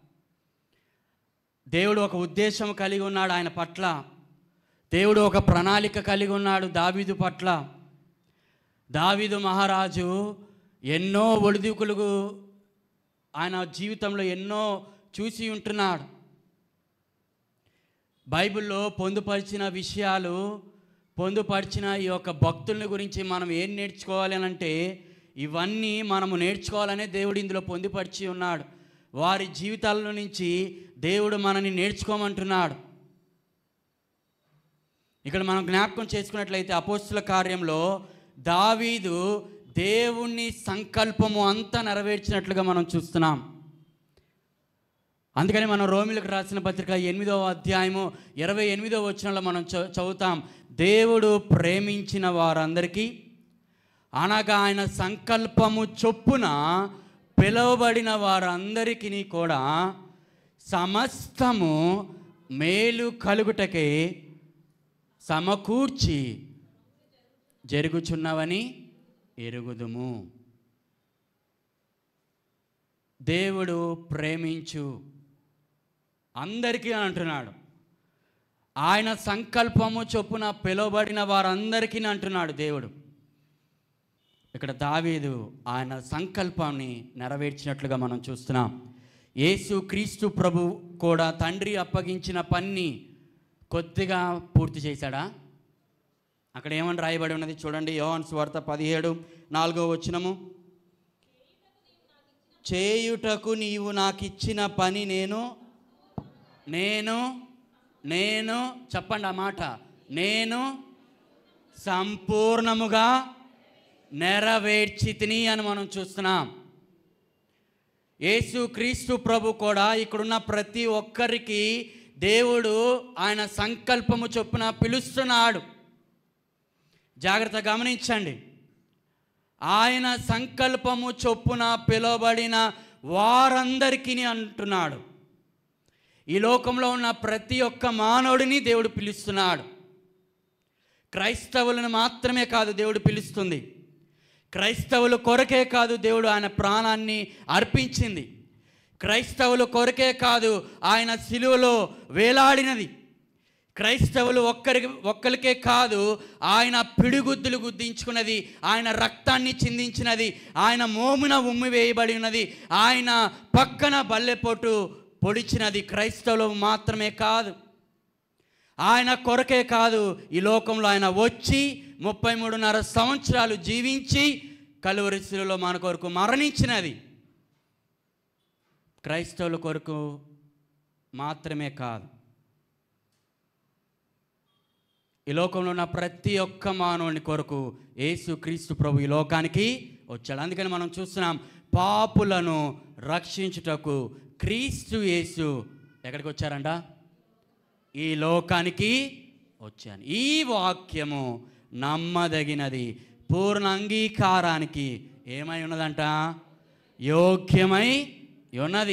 Speaker 5: దేవుడు ఒక ఉద్దేశం కలిగి ఉన్నాడు ఆయన పట్ల దేవుడు ఒక ప్రణాళిక కలిగి ఉన్నాడు దావీదు పట్ల దావీదు మహారాజు ఎన్నో ఒడిదుకులు ఆయన జీవితంలో ఎన్నో చూసి ఉంటున్నాడు బైబిల్లో పొందుపరిచిన విషయాలు పొందుపరిచిన ఈ యొక్క భక్తుల గురించి మనం ఏం నేర్చుకోవాలి అని అంటే ఇవన్నీ మనము నేర్చుకోవాలనే దేవుడు ఇందులో పొందుపరిచి ఉన్నాడు వారి జీవితాల నుంచి దేవుడు మనని నేర్చుకోమంటున్నాడు ఇక్కడ మనం జ్ఞాపకం చేసుకున్నట్లయితే అపోస్తుల కార్యంలో దావీదు దేవుని సంకల్పము అంతా నెరవేర్చినట్లుగా మనం చూస్తున్నాం అందుకని మనం రోమిలకు రాసిన పత్రిక ఎనిమిదవ అధ్యాయము ఇరవై ఎనిమిదవ వచనంలో మనం చ- చదువుతాం దేవుడు ప్రేమించిన వారందరికీ అనగా ఆయన సంకల్పము చొప్పున పిలువబడిన వారందరికీ కూడా సమస్తము మేలు కలుగుటకే సమకూర్చి జరుగుచున్నవని ఎరుగుదుము దేవుడు ప్రేమించు అందరికీ అంటున్నాడు ఆయన సంకల్పము చొప్పున పిలువబడిన వారందరికీ అంటున్నాడు దేవుడు ఇక్కడ దావీదు ఆయన సంకల్పాన్ని నెరవేర్చినట్లుగా మనం చూస్తున్నాం యేసు క్రీస్తు ప్రభు కూడా తండ్రి అప్పగించిన పని కొద్దిగా పూర్తి చేశాడా అక్కడ ఏమని రాయబడి ఉన్నది చూడండి యోహాన్ స్వార్త పదిహేడు నాలుగో వచ్చినము చేయుటకు నీవు నాకు ఇచ్చిన పని నేను నేను నేను చెప్పండి ఆ మాట నేను సంపూర్ణముగా నెరవేర్చితిని అని మనం చూస్తున్నాం యేసు క్రీస్తు ప్రభు కూడా ఇక్కడున్న ప్రతి ఒక్కరికి దేవుడు ఆయన సంకల్పము చొప్పున పిలుస్తున్నాడు జాగ్రత్త గమనించండి ఆయన సంకల్పము చొప్పున పిలువబడిన వారందరికీ అంటున్నాడు ఈ లోకంలో ఉన్న ప్రతి ఒక్క మానవుడిని దేవుడు పిలుస్తున్నాడు క్రైస్తవులను మాత్రమే కాదు దేవుడు పిలుస్తుంది క్రైస్తవుల కొరకే కాదు దేవుడు ఆయన ప్రాణాన్ని అర్పించింది క్రైస్తవుల కొరకే కాదు ఆయన సిలువలో వేలాడినది క్రైస్తవులు ఒక్కరికి ఒక్కరికే కాదు ఆయన పిడిగుద్దులు గుద్దించుకున్నది ఆయన రక్తాన్ని చిందించినది ఆయన మోమున ఉమ్మి వేయబడి ఉన్నది ఆయన పక్కన బల్లెపోటు పొడిచినది క్రైస్తవులు మాత్రమే కాదు ఆయన కొరకే కాదు ఈ లోకంలో ఆయన వచ్చి ముప్పై మూడున్నర సంవత్సరాలు జీవించి కలువరిశిలో మన కొరకు మరణించినది క్రైస్తవుల కొరకు మాత్రమే కాదు ఈ లోకంలో ఉన్న ప్రతి ఒక్క మానవుని కొరకు యేసు క్రీస్తు ప్రభు ఈ లోకానికి వచ్చాడు అందుకని మనం చూస్తున్నాం పాపులను రక్షించుటకు క్రీస్తు యేసు ఎక్కడికి వచ్చారంట ఈ లోకానికి వచ్చాను ఈ వాక్యము నమ్మదగినది పూర్ణ అంగీకారానికి ఏమై ఉన్నదంట యోగ్యమై ఉన్నది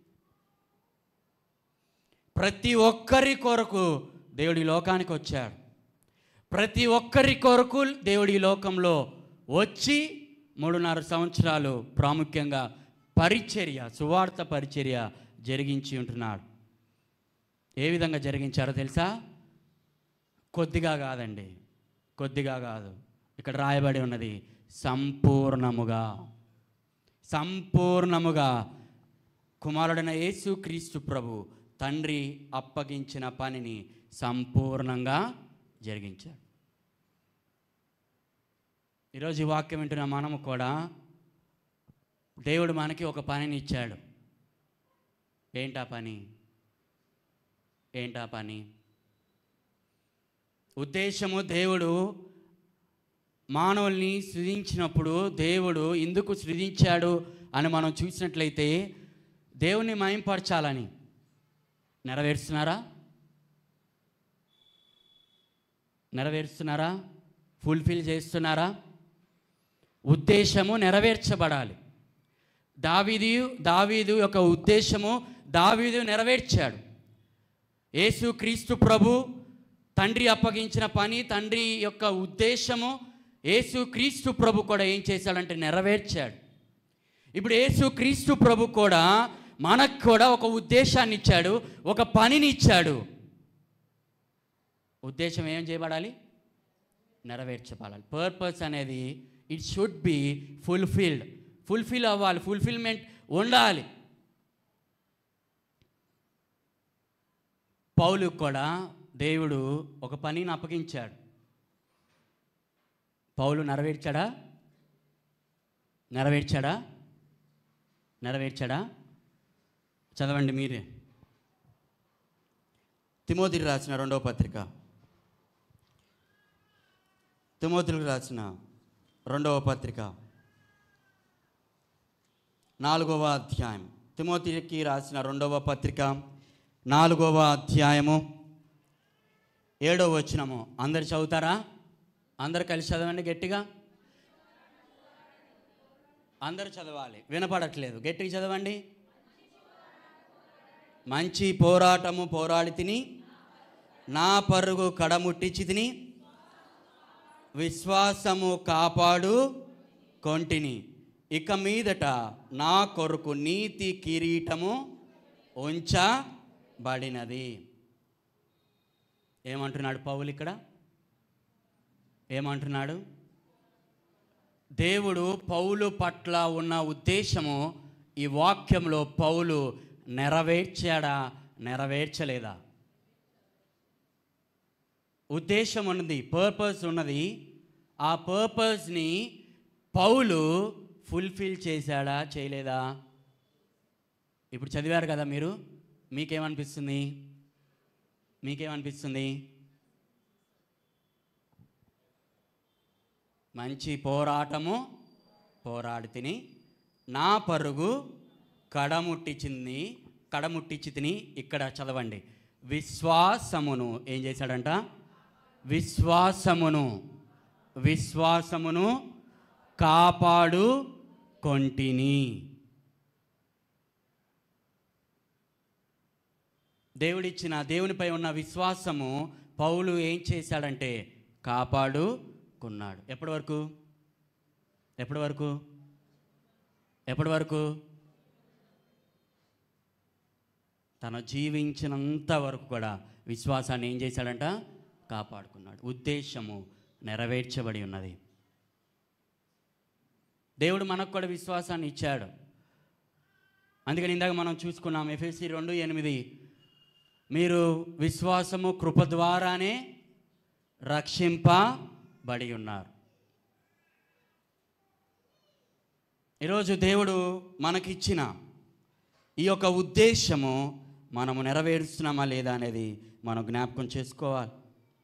Speaker 5: ప్రతి ఒక్కరి కొరకు దేవుడు ఈ లోకానికి వచ్చాడు ప్రతి ఒక్కరి కొరకు దేవుడు ఈ లోకంలో వచ్చి మూడున్నర సంవత్సరాలు ప్రాముఖ్యంగా పరిచర్య సువార్త పరిచర్య జరిగించి ఉంటున్నాడు ఏ విధంగా జరిగించారో తెలుసా కొద్దిగా కాదండి కొద్దిగా కాదు ఇక్కడ రాయబడి ఉన్నది సంపూర్ణముగా సంపూర్ణముగా కుమారుడైన యేసు క్రీస్తు ప్రభు తండ్రి అప్పగించిన పనిని సంపూర్ణంగా జరిగించాడు ఈరోజు ఈ వాక్యం వింటున్న మనము కూడా దేవుడు మనకి ఒక పనిని ఇచ్చాడు ఏంటా పని ఏంటా పని ఉద్దేశము దేవుడు మానవుల్ని సృజించినప్పుడు దేవుడు ఎందుకు సృజించాడు అని మనం చూసినట్లయితే దేవుని మయంపరచాలని నెరవేరుస్తున్నారా నెరవేరుస్తున్నారా ఫుల్ఫిల్ చేస్తున్నారా ఉద్దేశము నెరవేర్చబడాలి దావీదు దావీదు యొక్క ఉద్దేశము దావీదు నెరవేర్చాడు యేసు క్రీస్తు ప్రభు తండ్రి అప్పగించిన పని తండ్రి యొక్క ఉద్దేశము యేసు క్రీస్తు ప్రభు కూడా ఏం చేశాడంటే నెరవేర్చాడు ఇప్పుడు యేసు క్రీస్తు ప్రభు కూడా మనకు కూడా ఒక ఉద్దేశాన్ని ఇచ్చాడు ఒక పనిని ఇచ్చాడు ఉద్దేశం ఏం చేయబడాలి నెరవేర్చబడాలి పర్పస్ అనేది it should be fulfilled fulfil అవ్వాలి ఫుల్ఫిల్మెంట్ ఉండాలి పౌలు కూడా దేవుడు ఒక పనిని అప్పగించాడు పౌలు నెరవేర్చాడా నెరవేర్చాడా నెరవేర్చాడా చదవండి మీరే తిమోతికి రాసిన రెండవ పత్రిక తిమోతికి రాసిన రెండవ పత్రిక నాలుగవ అధ్యాయం తిమోతికి రాసిన రెండవ పత్రిక నాలుగవ అధ్యాయము ఏడవ వచనము అందరు చదువుతారా అందరు కలిసి చదవండి గట్టిగా అందరూ చదవాలి వినపడట్లేదు గట్టిగా చదవండి మంచి పోరాటము పోరాడి తిని నా పరుగు కడముట్టించి తిని విశ్వాసము కాపాడు కొంటిని ఇక మీదట నా కొరకు నీతి కిరీటము ఉంచబడినది ఏమంటున్నాడు పౌలు ఇక్కడ ఏమంటున్నాడు దేవుడు పౌలు పట్ల ఉన్న ఉద్దేశము ఈ వాక్యంలో పౌలు నెరవేర్చాడా నెరవేర్చలేదా ఉద్దేశం ఉన్నది పర్పస్ ఉన్నది ఆ పర్పస్ని పౌలు ఫుల్ఫిల్ చేశాడా చేయలేదా ఇప్పుడు చదివారు కదా మీరు మీకేమనిపిస్తుంది మీకేమనిపిస్తుంది మంచి పోరాటము పోరాడి తిని నా పరుగు కడముట్టించింది కడముట్టించి తిని ఇక్కడ చదవండి విశ్వాసమును ఏం చేశాడంట విశ్వాసమును విశ్వాసమును కాపాడు కొంటిని దేవుడిచ్చిన దేవునిపై ఉన్న విశ్వాసము పౌలు ఏం చేశాడంటే కాపాడుకున్నాడు ఎప్పటి వరకు ఎప్పటి వరకు ఎప్పటి వరకు తను జీవించినంత వరకు కూడా విశ్వాసాన్ని ఏం చేశాడంట కాపాడుకున్నాడు ఉద్దేశము నెరవేర్చబడి ఉన్నది దేవుడు మనకు కూడా విశ్వాసాన్ని ఇచ్చాడు అందుకని ఇందాక మనం చూసుకున్నాం ఎఫ్ఎస్సి రెండు ఎనిమిది మీరు విశ్వాసము కృప ద్వారానే రక్షింపబడి ఉన్నారు ఈరోజు దేవుడు మనకిచ్చిన ఈ యొక్క ఉద్దేశము మనము నెరవేరుస్తున్నామా లేదా అనేది మనం జ్ఞాపకం చేసుకోవాలి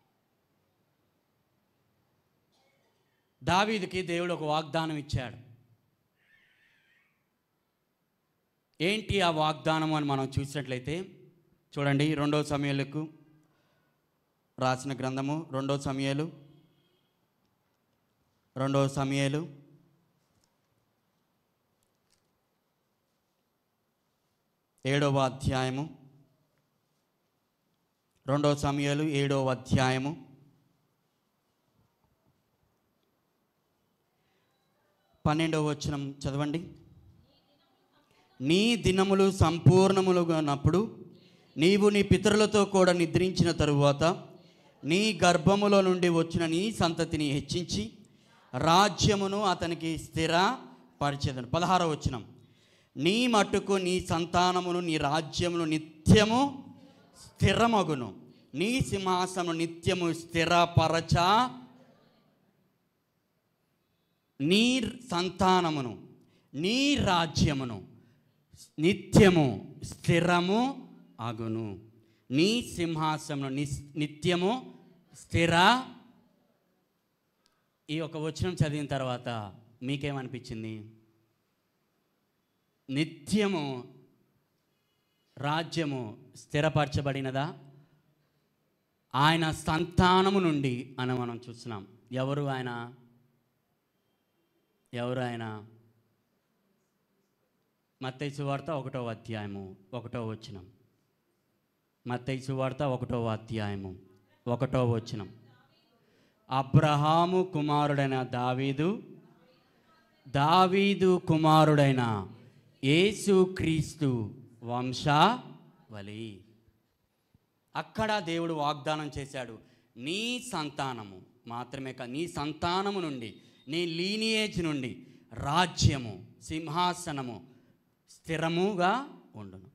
Speaker 5: దావీదుకి దేవుడు ఒక వాగ్దానం ఇచ్చాడు ఏంటి ఆ వాగ్దానం అని మనం చూసినట్లయితే చూడండి రెండో సమయాలకు రాసిన గ్రంథము రెండో సమయాలు రెండో సమయాలు ఏడవ అధ్యాయము రెండవ సమయాలు ఏడవ అధ్యాయము పన్నెండవ వచనం చదవండి నీ దినములు సంపూర్ణములుగా ఉన్నప్పుడు నీవు నీ పితరులతో కూడా నిద్రించిన తరువాత నీ గర్భములో నుండి వచ్చిన నీ సంతతిని హెచ్చించి రాజ్యమును అతనికి స్థిరపరిచేదను పదహారవ వచనం నీ మట్టుకు నీ సంతానమును నీ రాజ్యమును నిత్యము స్థిరమగును నీ సింహాసనం నిత్యము స్థిరపరచ నీ సంతానమును నీ రాజ్యమును నిత్యము స్థిరము అగును నీ సింహాసనము ని నిత్యము స్థిర ఈ ఒక వచనం చదివిన తర్వాత మీకేమనిపించింది నిత్యము రాజ్యము స్థిరపరచబడినదా ఆయన సంతానము నుండి అని మనం చూస్తున్నాం ఎవరు ఆయన ఎవరు ఆయన మత్తయి సువార్త ఒకటో అధ్యాయము ఒకటో వచనం మత్తయి సువార్త ఒకటో అధ్యాయము ఒకటో వచనం అబ్రహాము కుమారుడైన దావీదు దావీదు కుమారుడైన యేసు క్రీస్తు వంశావళి అక్కడ దేవుడు వాగ్దానం చేశాడు నీ సంతానము మాత్రమే కాదు నీ సంతానము నుండి నీ లీనియేజ్ నుండి రాజ్యము సింహాసనము స్థిరముగా ఉండును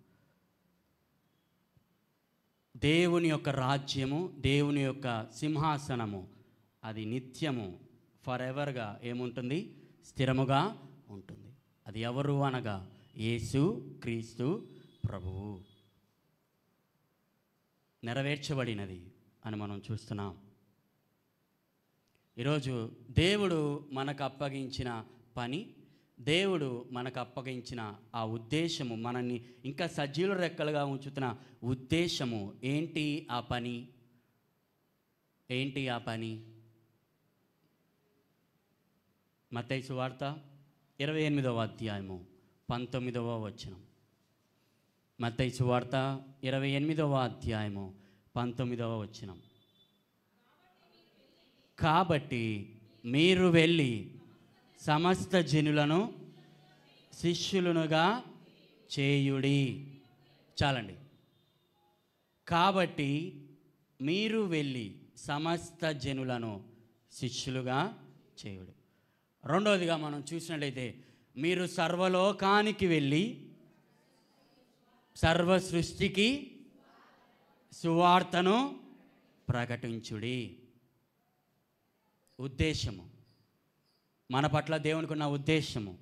Speaker 5: దేవుని యొక్క రాజ్యము దేవుని యొక్క సింహాసనము అది నిత్యము ఫర్ ఎవర్గా ఏముంటుంది స్థిరముగా ఉంటుంది అది ఎవరు అనగా యేసు క్రీస్తు ప్రభువు నెరవేర్చబడినది అని మనం చూస్తున్నాం ఈరోజు దేవుడు మనకు అప్పగించిన పని దేవుడు మనకు అప్పగించిన ఆ ఉద్దేశము మనల్ని ఇంకా సజీవుల రెక్కలుగా ఉంచుతున్న ఉద్దేశము ఏంటి ఆ పని ఏంటి ఆ పని మత్తయి సువార్త ఇరవై ఎనిమిదవ అధ్యాయము పంతొమ్మిదవ వచనం మత్తయి సువార్త ఇరవై ఎనిమిదవ అధ్యాయము పంతొమ్మిదవ వచనం కాబట్టి మీరు వెళ్ళి సమస్త జనులను శిష్యులనుగా చేయుడి చాలండి కాబట్టి మీరు వెళ్ళి సమస్త జనులను శిష్యులుగా చేయుడి రెండవదిగా మనం చూసినట్లయితే మీరు సర్వలోకానికి వెళ్ళి సర్వ సృష్టికి సువార్తను ప్రకటించుడి ఉద్దేశము మన పట్ల దేవునికి ఉన్న ఉద్దేశము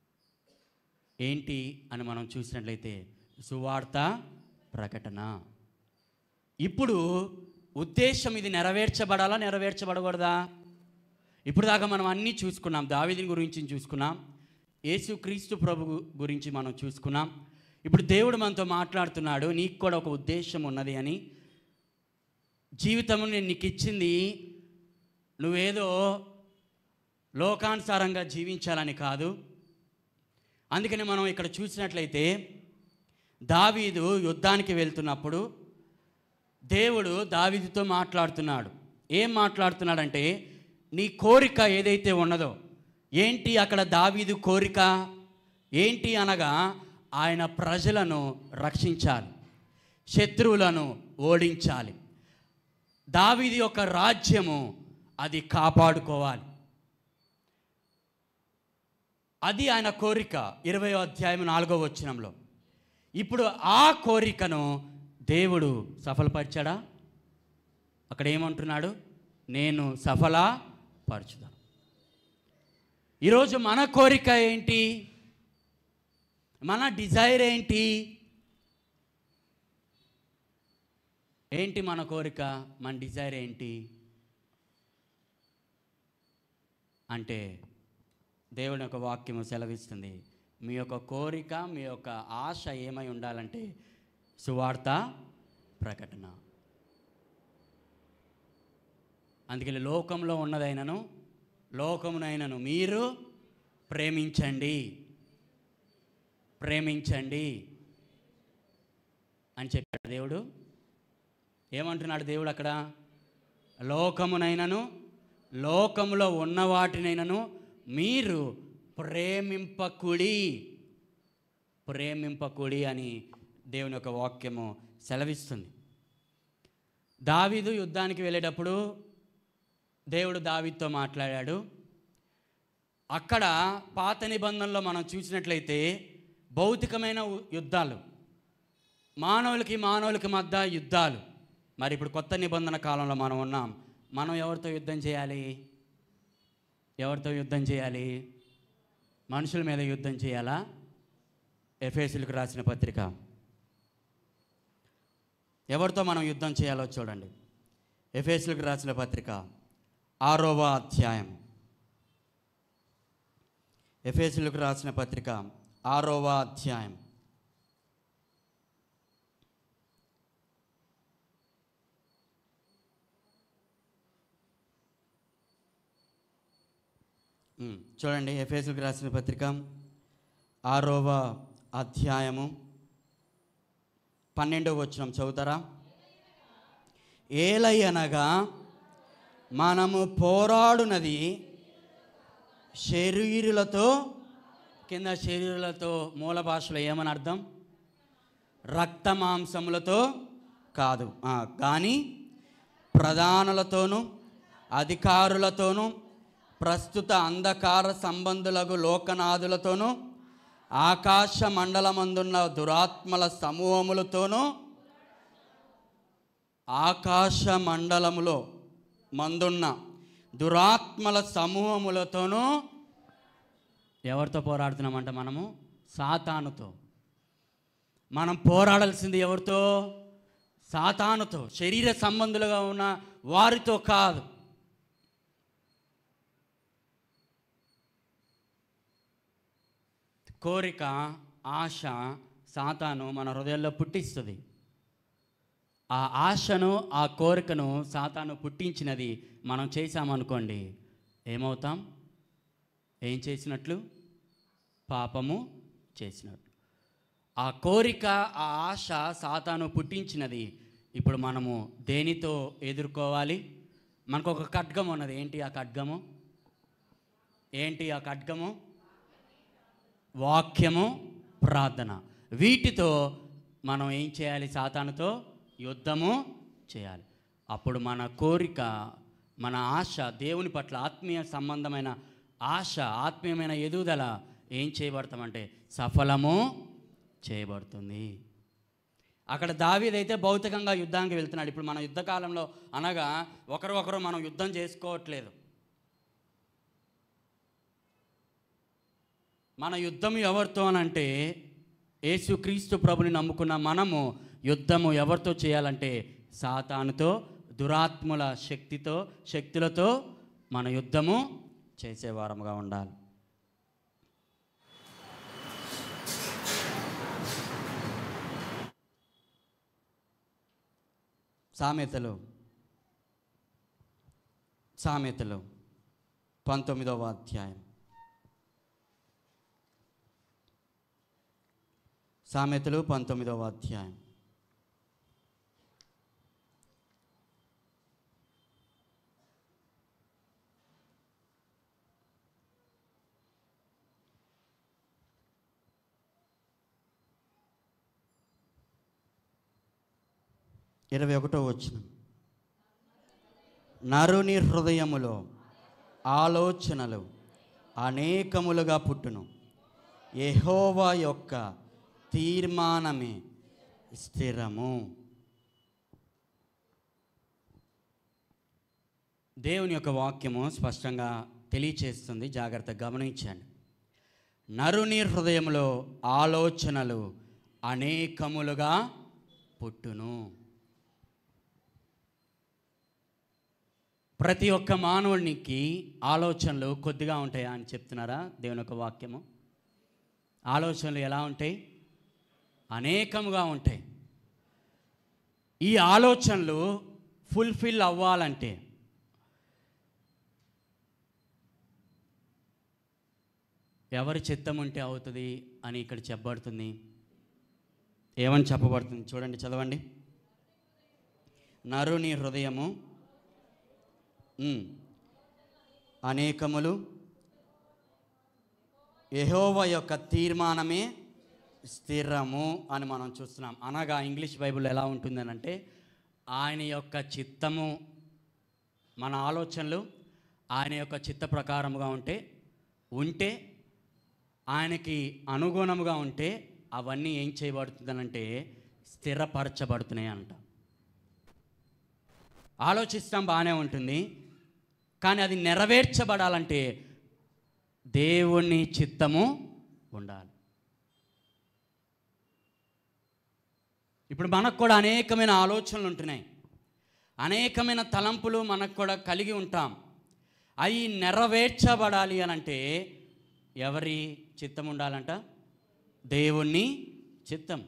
Speaker 5: ఏంటి అని మనం చూసినట్లయితే సువార్త ప్రకటన ఇప్పుడు ఉద్దేశం ఇది నెరవేర్చబడాలా నెరవేర్చబడకూడదా ఇప్పుడు దాకా మనం అన్నీ చూసుకున్నాం దావీదిని గురించి చూసుకున్నాం యేసుక్రీస్తు ప్రభు గురించి మనం చూసుకున్నాం ఇప్పుడు దేవుడు మనతో మాట్లాడుతున్నాడు నీకు కూడా ఒక ఉద్దేశం ఉన్నది అని జీవితం నేను నీకు ఇచ్చింది నువ్వేదో లోకానుసారంగా జీవించాలని కాదు అందుకని మనం ఇక్కడ చూసినట్లయితే దావీదు యుద్ధానికి వెళ్తున్నప్పుడు దేవుడు దావీదుతో మాట్లాడుతున్నాడు ఏం మాట్లాడుతున్నాడంటే నీ కోరిక ఏదైతే ఉన్నదో ఏంటి అక్కడ దావీదు కోరిక ఏంటి అనగా ఆయన ప్రజలను రక్షించాలి శత్రువులను ఓడించాలి దావీది యొక్క రాజ్యము అది కాపాడుకోవాలి అది ఆయన కోరిక ఇరవై అధ్యాయం నాలుగో వచనంలో ఇప్పుడు ఆ కోరికను దేవుడు సఫలపరిచాడా అక్కడ ఏమంటున్నాడు నేను సఫల పరచుదాను ఈరోజు మన కోరిక ఏంటి మన డిజైర్ ఏంటి ఏంటి మన కోరిక మన డిజైర్ ఏంటి అంటే దేవుని యొక్క వాక్యము సెలవిస్తుంది మీ యొక్క కోరిక మీ యొక్క ఆశ ఏమై ఉండాలంటే సువార్త ప్రకటన అందుకని లోకంలో ఉన్నదైనను లోకమునైనను మీరు ప్రేమించండి ప్రేమించండి అని చెప్పాడు దేవుడు ఏమంటున్నాడు దేవుడు అక్కడ లోకమునైనను లోకములో ఉన్న వాటినైనను మీరు ప్రేమింపకుడి ప్రేమింపకుడి అని దేవుని యొక్క వాక్యము సెలవిస్తుంది దావీదు యుద్ధానికి వెళ్ళేటప్పుడు దేవుడు దావీదుతో మాట్లాడాడు అక్కడ పాత నిబంధనలో మనం చూసినట్లయితే భౌతికమైన ఉ- యుద్ధాలు మానవులకి మానవులకి మధ్య యుద్ధాలు మరి ఇప్పుడు కొత్త నిబంధన కాలంలో మనం ఉన్నాం మనం ఎవరితో యుద్ధం చేయాలి ఎవరితో యుద్ధం చేయాలి మనుషుల మీద యుద్ధం చేయాలా ఎఫ్ఎస్లకు రాసిన పత్రిక ఎవరితో మనం యుద్ధం చేయాలో చూడండి ఎఫేసులకు రాసిన పత్రిక ఆరవ అధ్యాయం ఎఫేసులకు రాసిన పత్రిక ఆరవ అధ్యాయం ఉమ్, చూడండి ఎఫేసులకు రాసిన పత్రిక ఆరవ అధ్యాయము పన్నెండవ వచనం చదువుతారా ఏలయనగా మనము పోరాడునది శరీరులతో కింద శరీరులతో మూల భాషలో ఏమని అర్థం రక్త మాంసములతో కాదు ఆ, కానీ ప్రధానులతోనూ అధికారులతోనూ ప్రస్తుత అంధకార సంబంధులకు లోకనాథులతోనూ ఆకాశ మండలమందున్న దురాత్మల సమూహములతోనూ ఆకాశ మండలములో మందున్న దురాత్మల సమూహములతోనూ ఎవరితో పోరాడుతున్నామంట మనము సాతానుతో మనం పోరాడాల్సింది ఎవరితో సాతానుతో శరీర సంబంధులుగా ఉన్న వారితో కాదు కోరిక ఆశ సాతాను మన హృదయాల్లో పుట్టిస్తుంది ఆ ఆశను ఆ కోరికను సాతాను పుట్టించినది మనం చేశామనుకోండి ఏమవుతాం ఏం చేసినట్లు పాపము చేసినట్లు ఆ కోరిక ఆ ఆశ సాతాను పుట్టించినది ఇప్పుడు మనము దేనితో ఎదుర్కోవాలి మనకు ఒక ఖడ్గం ఉన్నది ఏంటి ఆ ఖడ్గము ఏంటి ఆ ఖడ్గము వాక్యము ప్రార్థన వీటితో మనం ఏం చేయాలి సాతానుతో యుద్ధము చేయాలి అప్పుడు మన కోరిక మన ఆశ దేవుని పట్ల ఆత్మీయ సంబంధమైన ఆశ ఆత్మీయమైన ఎదుగుదల ఏం చేయబడతామంటే సఫలము చేయబడుతుంది అక్కడ దావీదైతే భౌతికంగా యుద్ధానికి వెళ్తున్నాడు ఇప్పుడు మన యుద్ధకాలంలో అనగా ఒకరు ఒకరు మనం యుద్ధం చేసుకోవట్లేదు మన యుద్ధం ఎవరితో అనంటే యేసుక్రీస్తు ప్రభుని నమ్ముకున్న మనము యుద్ధము ఎవరితో చేయాలంటే సాతానుతో దురాత్ముల శక్తితో శక్తులతో మన యుద్ధము చేసేవారముగా ఉండాలి సామెతలు సామెతలు పంతొమ్మిదవ అధ్యాయం సామెతలు పంతొమ్మిదవ అధ్యాయం ఇరవై ఒకటో వచ్చిన నరుని హృదయములో ఆలోచనలు అనేకములుగా పుట్టును యెహోవా యొక్క తీర్మానమే స్థిరము దేవుని యొక్క వాక్యము స్పష్టంగా తెలియచేస్తుంది జాగ్రత్తగా గమనించండి నరుని హృదయంలో ఆలోచనలు అనేకములుగా పుట్టును ప్రతి ఒక్క మానవునికి ఆలోచనలు కొద్దిగా ఉంటాయా అని చెప్తున్నారా దేవుని యొక్క వాక్యము ఆలోచనలు ఎలా ఉంటాయి అనేకముగా ఉంటాయి ఈ ఆలోచనలు ఫుల్ఫిల్ అవ్వాలంటే ఎవరి చిత్తం ఉంటే అవుతుంది అని ఇక్కడ చెప్పబడుతుంది ఏమని చెప్పబడుతుంది చూడండి చదవండి నరుని హృదయము ఉమ్, అనేకములు యెహోవా యొక్క తీర్మానమే స్థిరము అని మనం చూస్తున్నాం అనగా ఇంగ్లీష్ బైబిల్ ఎలా ఉంటుందని అంటే ఆయన యొక్క చిత్తము మన ఆలోచనలు ఆయన యొక్క చిత్త ప్రకారముగా ఉంటే ఉంటే ఆయనకి అనుగుణముగా ఉంటే అవన్నీ ఏం చేయబడుతుందనంటే స్థిరపరచబడుతున్నాయి అంట ఆలోచిస్తాం బాగానే ఉంటుంది కానీ అది నెరవేర్చబడాలంటే దేవుని చిత్తము ఉండాలి ఇప్పుడు మనకు కూడా అనేకమైన ఆలోచనలు ఉంటున్నాయి అనేకమైన తలంపులు మనకు కూడా కలిగి ఉంటాం అవి నెరవేర్చబడాలి అని అంటే ఎవరి చిత్తం ఉండాలంట దేవుణ్ణి చిత్తం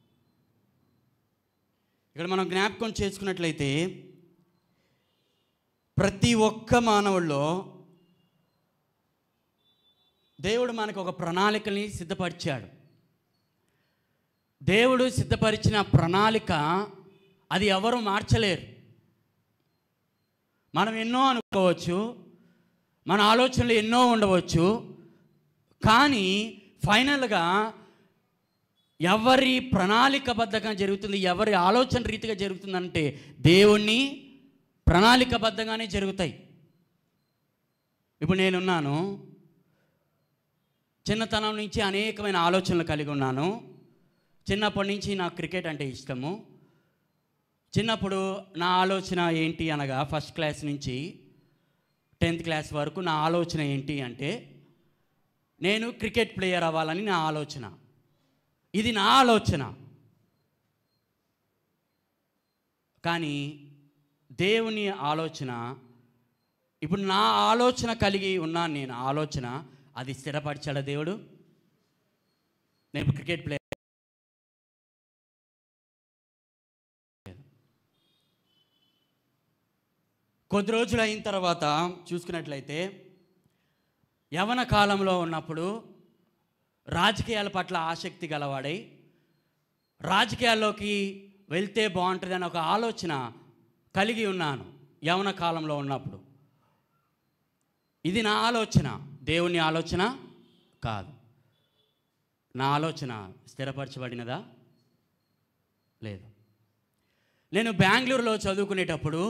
Speaker 5: ఇక్కడ మనం జ్ఞాపకం చేసుకున్నట్లయితే ప్రతి ఒక్క మానవుల్లో దేవుడు మనకు ఒక ప్రణాళికని సిద్ధపరిచాడు దేవుడు సిద్ధపరిచిన ప్రణాళిక అది ఎవరు మార్చలేరు మనం ఎన్నో అనుకోవచ్చు మన ఆలోచనలు ఎన్నో ఉండవచ్చు కానీ ఫైనల్గా ఎవరి ప్రణాళికబద్ధంగా జరుగుతుంది ఎవరి ఆలోచన రీతిగా జరుగుతుందంటే దేవుణ్ణి ప్రణాళికబద్ధంగానే జరుగుతాయి ఇప్పుడు నేనున్నాను చిన్నతనం నుంచి అనేకమైన ఆలోచనలు కలిగి ఉన్నాను చిన్నప్పటి నుంచి నాకు క్రికెట్ అంటే ఇష్టము చిన్నప్పుడు నా ఆలోచన ఏంటి అనగా ఫస్ట్ క్లాస్ నుంచి టెన్త్ క్లాస్ వరకు నా ఆలోచన ఏంటి అంటే నేను క్రికెట్ ప్లేయర్ అవ్వాలని నా ఆలోచన ఇది నా ఆలోచన కానీ దేవుని ఆలోచన ఇప్పుడు నా ఆలోచన కలిగి ఉన్నాను నేను ఆలోచన అది స్థిరపరిచాడా దేవుడు నేను ఇప్పుడు క్రికెట్ ప్లేయర్ కొద్ది రోజులు అయిన తర్వాత చూసుకున్నట్లయితే యవన కాలంలో ఉన్నప్పుడు రాజకీయాల పట్ల ఆసక్తి గలవాడై రాజకీయాల్లోకి వెళ్తే బాగుంటుందని ఒక ఆలోచన కలిగి ఉన్నాను యవన కాలంలో ఉన్నప్పుడు ఇది నా ఆలోచన దేవుని ఆలోచన కాదు నా ఆలోచన స్థిరపరచబడినదా లేదు నేను బెంగళూరులో చదువుకునేటప్పుడు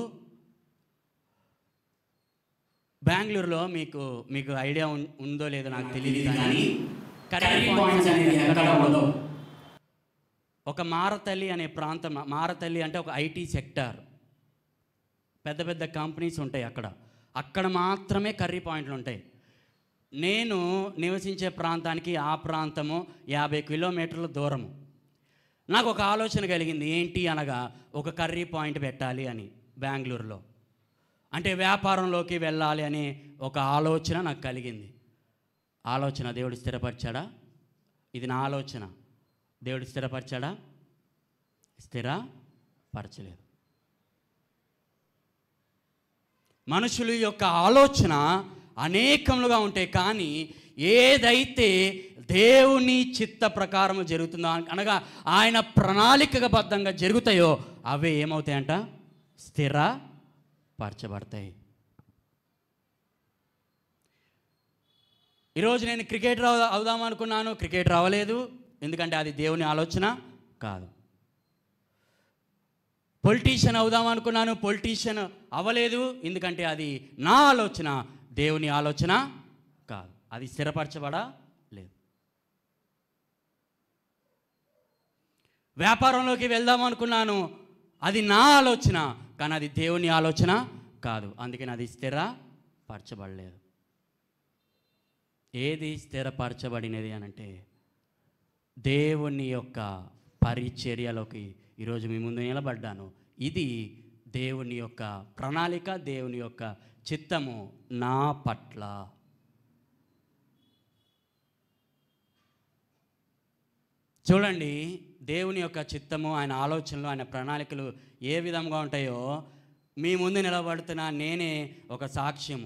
Speaker 5: బెంగళూరులో మీకు మీకు ఐడియా ఉన్- ఉందో లేదో నాకు తెలియదు కానీ కర్రీ పాయింట్స్ అనేది ఎక్కడ ఉండదు ఒక మారతల్లి అనే ప్రాంతం మారతల్లి అంటే ఒక ఐటీ సెక్టార్ పెద్ద పెద్ద కంపెనీస్ ఉంటాయి అక్కడ అక్కడ మాత్రమే కర్రీ పాయింట్లు ఉంటాయి నేను నివసించే ప్రాంతానికి ఆ ప్రాంతము యాభై కిలోమీటర్ల దూరము నాకు ఒక ఆలోచన కలిగింది ఏంటి అనగా ఒక కర్రీ పాయింట్ పెట్టాలి అని బెంగళూరులో అంటే వ్యాపారంలోకి వెళ్ళాలి అనే ఒక ఆలోచన నాకు కలిగింది ఆలోచన దేవుడు స్థిరపరిచాడా ఇది నా ఆలోచన దేవుడు స్థిరపరిచాడా స్థిరపరచలేదు మనుషుల యొక్క ఆలోచన అనేకములుగా ఉంటాయి కానీ ఏదైతే దేవుని చిత్త ప్రకారం జరుగుతుందో అనగా ఆయన ప్రణాళికబద్ధంగా జరుగుతాయో అవే ఏమవుతాయంట స్థిరపరచబడతాయి ఈరోజు నేను క్రికెటర్ అవ- అవుదాం అనుకున్నాను క్రికెట్ రావలేదు ఎందుకంటే అది దేవుని ఆలోచన కాదు పొలిటీషియన్ అవుదాం అనుకున్నాను పొలిటీషియన్ అవ్వలేదు ఎందుకంటే అది నా ఆలోచన దేవుని ఆలోచన కాదు అది స్థిరపరచబడా లేదు వ్యాపారంలోకి వెళ్దాం అనుకున్నాను అది నా ఆలోచన కానీ అది దేవుని ఆలోచన కాదు అందుకని అది స్థిరపరచబడలేదు ఏది స్థిరపరచబడినది అని అంటే దేవుని యొక్క పరిచర్యలోకి ఈరోజు మీ ముందు నిలబడ్డాను ఇది దేవుని యొక్క ప్రణాళిక దేవుని యొక్క చిత్తము నా పట్ల చూడండి దేవుని యొక్క చిత్తము ఆయన ఆలోచనలు ఆయన ప్రణాళికలు ఏ విధంగా ఉంటాయో మీ ముందు నిలబడుతున్న నేనే ఒక సాక్ష్యము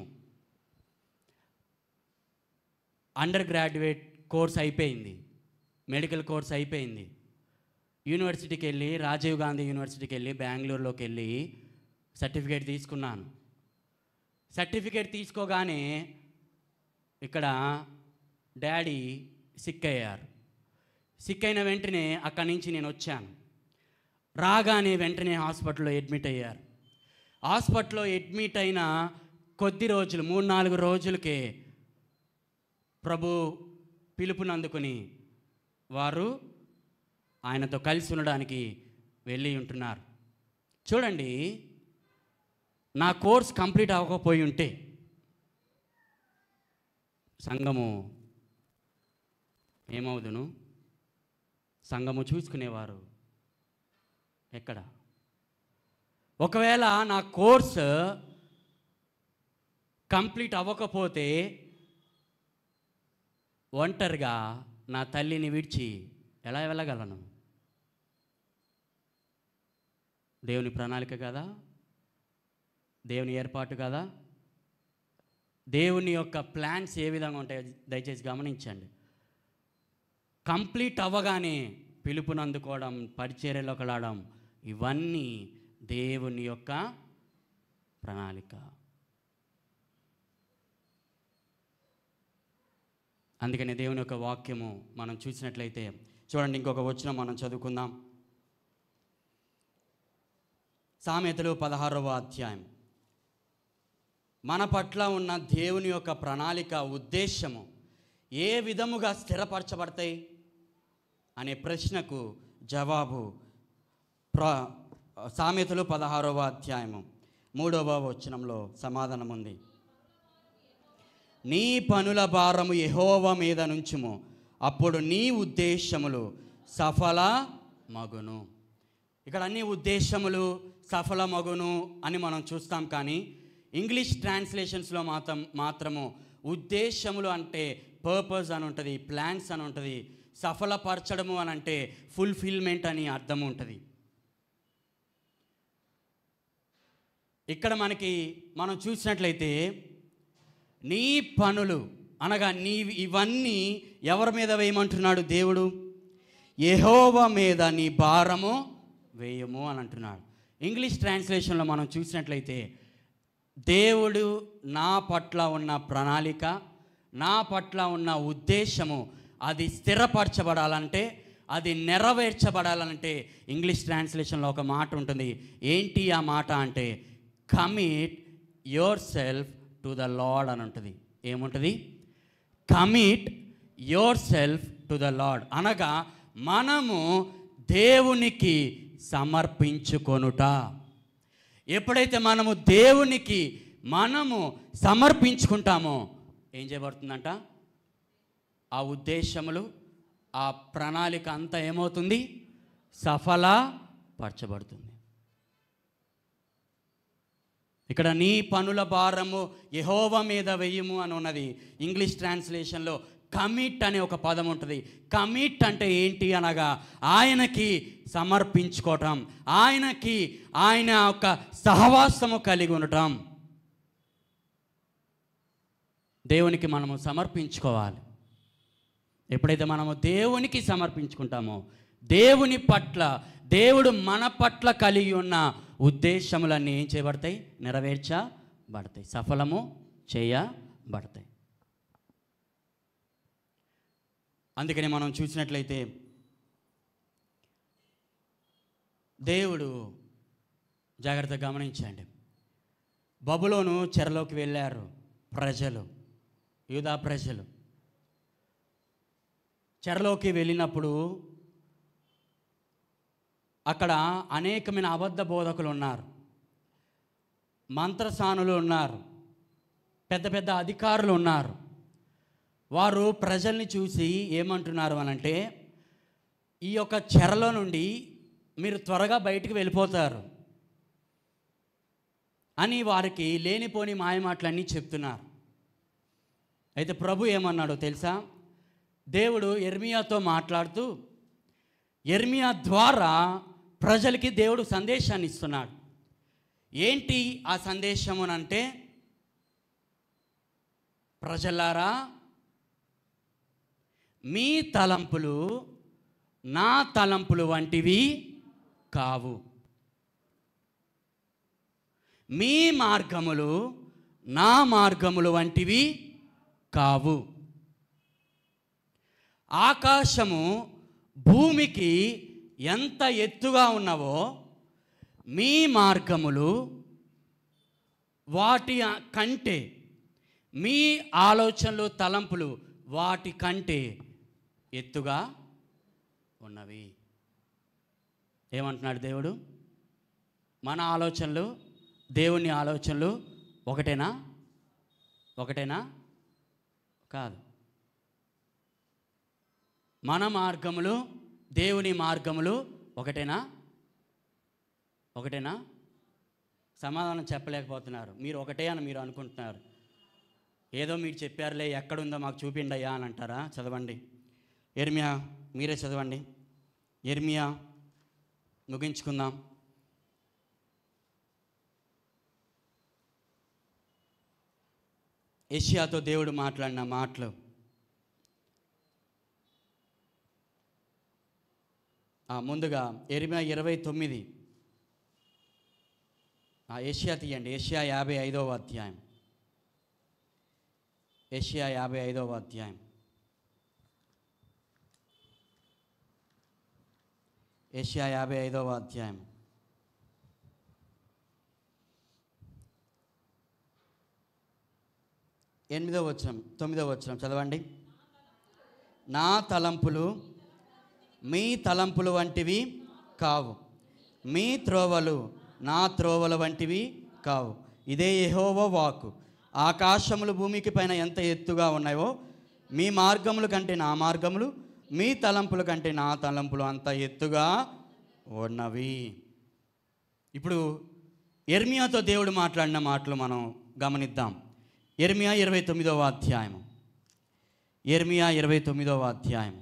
Speaker 5: అండర్ గ్రాడ్యుయేట్ కోర్స్ అయిపోయింది మెడికల్ కోర్స్ అయిపోయింది యూనివర్సిటీకి వెళ్ళి రాజీవ్ గాంధీ యూనివర్సిటీకి వెళ్ళి బెంగళూరులోకి వెళ్ళి సర్టిఫికేట్ తీసుకున్నాను సర్టిఫికేట్ తీసుకోగానే ఇక్కడ డాడీ సిక్ అయ్యారు సిక్ అయిన వెంటనే అక్కడి నుంచి నేను వచ్చాను రాగానే వెంటనే హాస్పిటల్లో అడ్మిట్ అయ్యారు హాస్పిటల్లో అడ్మిట్ అయిన కొద్ది రోజులు మూడు నాలుగు రోజులకే ప్రభు పిలుపునందుకుని వారు ఆయనతో కలిసి ఉండడానికి వెళ్ళి ఉంటున్నారు చూడండి నా కోర్స్ కంప్లీట్ అవ్వకపోయి ఉంటే సంఘము ఏమవుదును సంఘము చూసుకునేవారు ఎక్కడ ఒకవేళ నా కోర్స్ కంప్లీట్ అవ్వకపోతే ఒంటరిగా నా తల్లిని విడిచి ఎలా వెళ్ళగలను దేవుని ప్రణాళిక కదా దేవుని ఏర్పాటు కదా దేవుని యొక్క ప్లాన్స్ ఏ విధంగా ఉంటాయో దయచేసి గమనించండి కంప్లీట్ అవ్వగానే పిలుపునందుకోవడం పరిచర్యలోకి వెళ్ళడం ఇవన్నీ దేవుని యొక్క ప్రణాళిక అందుకని దేవుని యొక్క వాక్యము మనం చూసినట్లయితే చూడండి ఇంకొక వచ్చిన మనం చదువుకుందాం సామెతలు పదహారవ అధ్యాయం మన పట్ల ఉన్న దేవుని యొక్క ప్రణాళిక ఉద్దేశము ఏ విధముగా స్థిరపరచబడతాయి అనే ప్రశ్నకు జవాబు ప్ర సామెతలు పదహారవ అధ్యాయము మూడవ వచనంలో సమాధానం ఉంది నీ పనుల భారము యెహోవా మీద నుంచుము అప్పుడు నీ ఉద్దేశములు సఫల మగును ఇక్కడ అన్ని ఉద్దేశములు సఫల మగును అని మనం చూస్తాం కానీ ఇంగ్లీష్ ట్రాన్స్లేషన్స్లో మాత్రం మాత్రము ఉద్దేశములు అంటే పర్పస్ అని ఉంటుంది ప్లాన్స్ అని ఉంటుంది సఫలపరచడము అని అంటే ఫుల్ఫిల్మెంట్ అని అర్థం ఉంటుంది ఇక్కడ మనకి మనం చూసినట్లయితే నీ పనులు అనగా నీ ఇవన్నీ ఎవరి మీద వేయమంటున్నాడు దేవుడు యెహోవా మీద నీ భారము వేయము అని అంటున్నాడు ఇంగ్లీష్ ట్రాన్స్లేషన్లో మనం చూసినట్లయితే దేవుడు నా పట్ల ఉన్న ప్రణాళిక నా పట్ల ఉన్న ఉద్దేశము అది స్థిరపరచబడాలంటే అది నెరవేర్చబడాలంటే ఇంగ్లీష్ ట్రాన్స్లేషన్లో ఒక మాట ఉంటుంది ఏంటి ఆ మాట అంటే commit yourself to the Lord అని ఉంటుంది ఏముంటుంది commit yourself to the Lord అనగా మనము దేవునికి సమర్పించుకొనుట ఎప్పుడైతే మనము దేవునికి మనము సమర్పించుకుంటామో ఏం చేయబడుతుందంట ఆ ఉద్దేశములు ఆ ప్రణాళిక అంతా ఏమవుతుంది సఫల పరచబడుతుంది ఇక్కడ నీ పనుల భారము యహోవ మీద వెయ్యము అని ఉన్నది ఇంగ్లీష్ ట్రాన్స్లేషన్లో కమిట్ అనే ఒక పదం ఉంటుంది కమిట్ అంటే ఏంటి అనగా ఆయనకి సమర్పించుకోవటం ఆయనకి ఆయన యొక్క సహవాసము కలిగి ఉండటం దేవునికి మనము సమర్పించుకోవాలి ఎప్పుడైతే మనము దేవునికి సమర్పించుకుంటామో దేవుని పట్ల దేవుడు మన పట్ల కలిగి ఉన్న ఉద్దేశములన్నీ ఏం చేయబడతాయి నెరవేర్చబడతాయి సఫలము చేయబడతాయి అందుకని మనం చూసినట్లయితే దేవుడు జాగ్రత్తగా గమనించండి బబులోను చెరలోకి వెళ్ళారు ప్రజలు యూదా ప్రజలు చెరలోకి వెళ్ళినప్పుడు అక్కడ అనేకమైన అబద్ధ బోధకులు ఉన్నారు మంత్రసానులు ఉన్నారు పెద్ద పెద్ద అధికారులు ఉన్నారు వారు ప్రజల్ని చూసి ఏమంటున్నారు అనంటే ఈ యొక్క చెరలో నుండి మీరు త్వరగా బయటికి వెళ్ళిపోతారు అని వారికి లేనిపోని మాయమాటలన్నీ చెప్తున్నారు అయితే ప్రభు ఏమన్నాడో తెలుసా దేవుడు ఎర్మియాతో మాట్లాడుతూ ఎర్మియా ద్వారా ప్రజలకి దేవుడు సందేశాన్ని ఇస్తున్నాడు ఏంటి ఆ సందేశం అంటే ప్రజలారా మీ తలంపులు నా తలంపులు వంటివి కావు మీ మార్గములు నా మార్గములు వంటివి కావు ఆకాశము భూమికి ఎంత ఎత్తుగా ఉన్నవో మీ మార్గములు వాటి కంటే మీ ఆలోచనలు తలంపులు వాటి కంటే ఎత్తుగా ఉన్నవి ఏమంటున్నాడు దేవుడు మన ఆలోచనలు దేవుని ఆలోచనలు ఒకటేనా ఒకటేనా కాదు మన మార్గములు దేవుని మార్గములు ఒకటేనా ఒకటేనా సమాధానం చెప్పలేకపోతున్నారు మీరు ఒకటే అని మీరు అనుకుంటున్నారు ఏదో మీరు చెప్పారులే ఎక్కడుందో మాకు చూపిండి అయ్యా అని అంటారా చదవండి ఎర్మియా మీరే చదవండి ఎర్మియా ముగించుకుందాం ఏషియాతో దేవుడు మాట్లాడిన మాటలు ఆ, ముందుగా ఎరిమియా ఇరవై తొమ్మిది ఆ, ఏషియా తీయండి ఏషియా యాభై ఐదవ అధ్యాయం ఏషియా యాభై ఐదవ అధ్యాయం ఏషియా యాభై ఐదవ అధ్యాయం ఎనిమిదవ వచనం తొమ్మిదవ వచనం చదవండి నా తలంపులు మీ తలంపులు వంటివి కావు మీ త్రోవలు నా త్రోవల వంటివి కావు ఇదే యెహోవా వాక్కు ఆకాశములు భూమికి పైన ఎంత ఎత్తుగా ఉన్నాయో మీ మార్గముల కంటే నా మార్గములు మీ తలంపుల కంటే నా తలంపులు అంత ఎత్తుగా ఉన్నవి ఇప్పుడు ఎర్మియాతో దేవుడు మాట్లాడిన మాటలు మనం గమనిద్దాం ఎర్మియా ఇరవై తొమ్మిదవ అధ్యాయం ఎర్మియా ఇరవై తొమ్మిదవ అధ్యాయం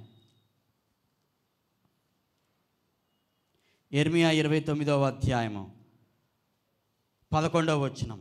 Speaker 5: ఎర్మియా ఇరవై తొమ్మిదవ అధ్యాయము పదకొండవ వచనం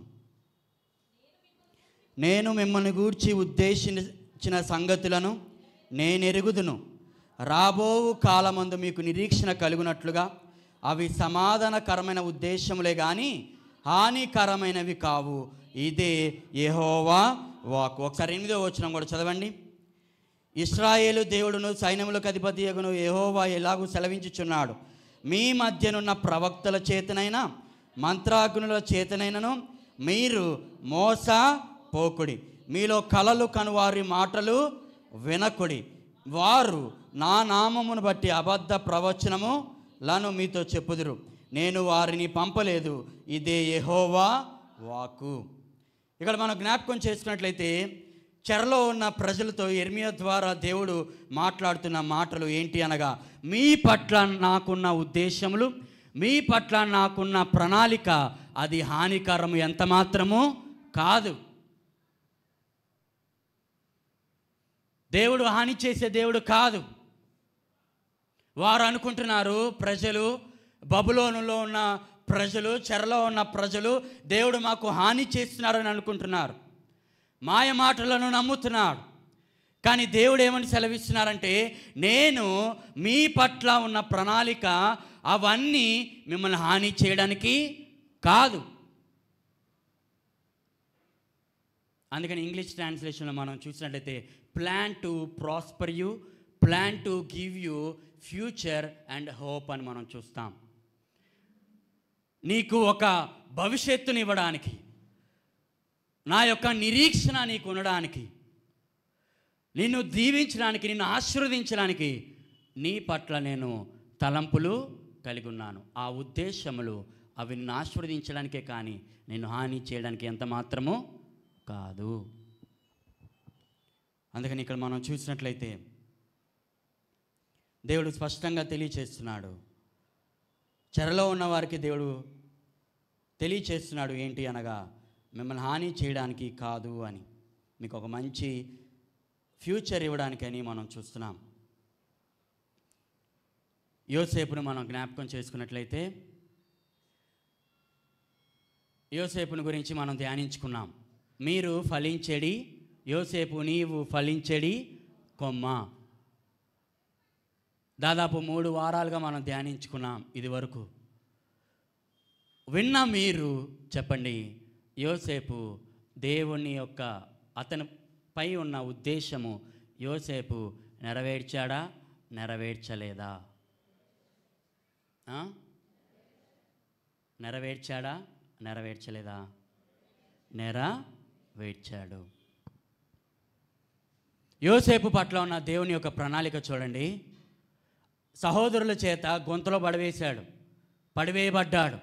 Speaker 5: నేను మిమ్మల్ని గూర్చి ఉద్దేశించిన సంగతులను నేనెరుగుదును రాబోవు కాలమందు మీకు నిరీక్షణ కలుగునట్లుగా అవి సమాధానకరమైన ఉద్దేశములే కానీ హానికరమైనవి కావు ఇదే యెహోవా వాక్ ఒకసారి ఎనిమిదో వచనం కూడా చదవండి ఇస్రాయేలు దేవుడును సైన్యములకు అధిపతి యగును యెహోవా ఎలాగూ సెలవించుచున్నాడు మీ మధ్యనున్న ప్రవక్తల చేతనైనా మంత్రాగ్నుల చేతనైనను మీరు మోస పోకుడి మీలో కలలు కనువారి మాటలు వినకుడి వారు నా నామమును బట్టి అబద్ధ ప్రవచనము లను మీతో చెప్పుదురు నేను వారిని పంపలేదు ఇదే యెహోవా వాకు ఇక్కడ మనం జ్ఞాపకం చేసుకున్నట్లయితే చెరలో ఉన్న ప్రజలతో ఎర్మియా ద్వారా దేవుడు మాట్లాడుతున్న మాటలు ఏంటి అనగా మీ పట్ల నాకున్న ఉద్దేశములు మీ పట్ల నాకున్న ప్రణాళిక అది హానికరము ఎంత మాత్రము కాదు దేవుడు హాని చేసే దేవుడు కాదు వారు అనుకుంటున్నారు ప్రజలు బబులోనులో ఉన్న ప్రజలు చెరలో ఉన్న ప్రజలు దేవుడు మాకు హాని చేస్తున్నారని అనుకుంటున్నారు మాయ మాటలను నమ్ముతున్నాడు కానీ దేవుడు ఏమని సెలవిస్తున్నారంటే నేను మీ పట్ల ఉన్న ప్రణాళిక అవన్నీ మిమ్మల్ని హాని చేయడానికి కాదు అందుకని ఇంగ్లీష్ ట్రాన్స్లేషన్లో మనం చూసినట్లయితే plan to prosper you plan to give you future and hope అని మనం చూస్తాం నీకు ఒక భవిష్యత్తుని ఇవ్వడానికి నా యొక్క నిరీక్షణ నీకు ఉండడానికి నిన్ను దీవించడానికి నిన్ను ఆశీర్వదించడానికి నీ పట్ల నేను తలంపులు కలిగి ఉన్నాను ఆ ఉద్దేశములు అవి నిన్ను ఆశీర్వదించడానికే కానీ నిన్ను హాని చేయడానికి ఎంత మాత్రమో కాదు అందుకని ఇక్కడ మనం చూసినట్లయితే దేవుడు స్పష్టంగా తెలియచేస్తున్నాడు చెరలో ఉన్న వారికి దేవుడు తెలియచేస్తున్నాడు ఏంటి అనగా మిమ్మల్ని హాని చేయడానికి కాదు అని మీకు ఒక మంచి ఫ్యూచర్ ఇవ్వడానికని మనం చూస్తున్నాం యోసేపును మనం జ్ఞాపకం చేసుకున్నట్లయితే యోసేపుని గురించి మనం ధ్యానించుకున్నాం మీరు ఫలించెడి యోసేపు నీవు ఫలించెడి కొమ్మ దాదాపు మూడు వారాలుగా మనం ధ్యానించుకున్నాం ఇది వరకు విన్న మీరు చెప్పండి యోసేపు దేవుని యొక్క అతని పై ఉన్న ఉద్దేశము యోసేపు నెరవేర్చాడా నెరవేర్చలేదా ఆ? నెరవేర్చాడా నెరవేర్చలేదా నెరవేర్చాడు యోసేపు పట్ల ఉన్న దేవుని యొక్క ప్రణాళిక చూడండి సహోదరుల చేత గొంతులో పడవేశాడు పడివేయబడ్డాడు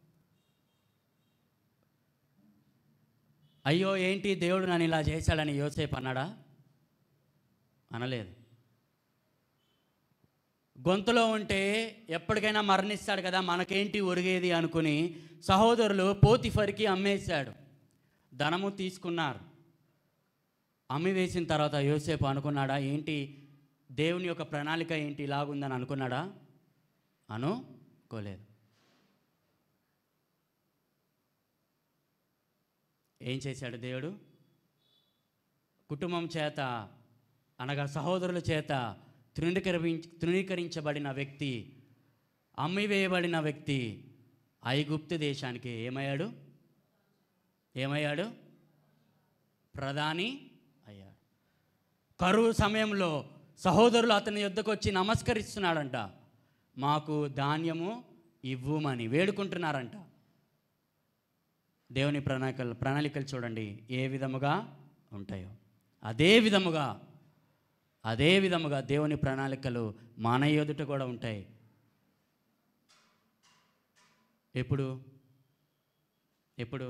Speaker 5: అయ్యో ఏంటి దేవుడు నన్ను ఇలా చేశాడని యోసేపు అన్నాడా అనలేదు గొంతులో ఉంటే ఎప్పటికైనా మరణిస్తాడు కదా మనకేంటి ఒరిగేది అనుకుని సహోదరులు పోతిఫరికి అమ్మేశాడు ధనము తీసుకున్నారు అమ్మి వేసిన తర్వాత యోసేపు అనుకున్నాడా ఏంటి దేవుని యొక్క ప్రణాళిక ఏంటి ఇలాగుందని అనుకున్నాడా అనుకోలేదు ఏం చేశాడు దేవుడు కుటుంబం చేత అనగా సహోదరుల చేత తృణీకరించ తృణీకరించబడిన వ్యక్తి అమ్మివేయబడిన వ్యక్తి ఐగుప్తు దేశానికి ఏమయ్యాడు ఏమయ్యాడు ప్రధాని అయ్యాడు కరువు సమయంలో సహోదరులు అతని యొద్దకు వచ్చి నమస్కరిస్తున్నాడంట మాకు ధాన్యము ఇవ్వుమని వేడుకుంటున్నారంట దేవుని ప్రణాళికలు ప్రణాళికలు చూడండి ఏ విధముగా ఉంటాయో అదే విధముగా అదే విధముగా దేవుని ప్రణాళికలు మన ఎదుట కూడా ఉంటాయి ఎప్పుడు ఎప్పుడు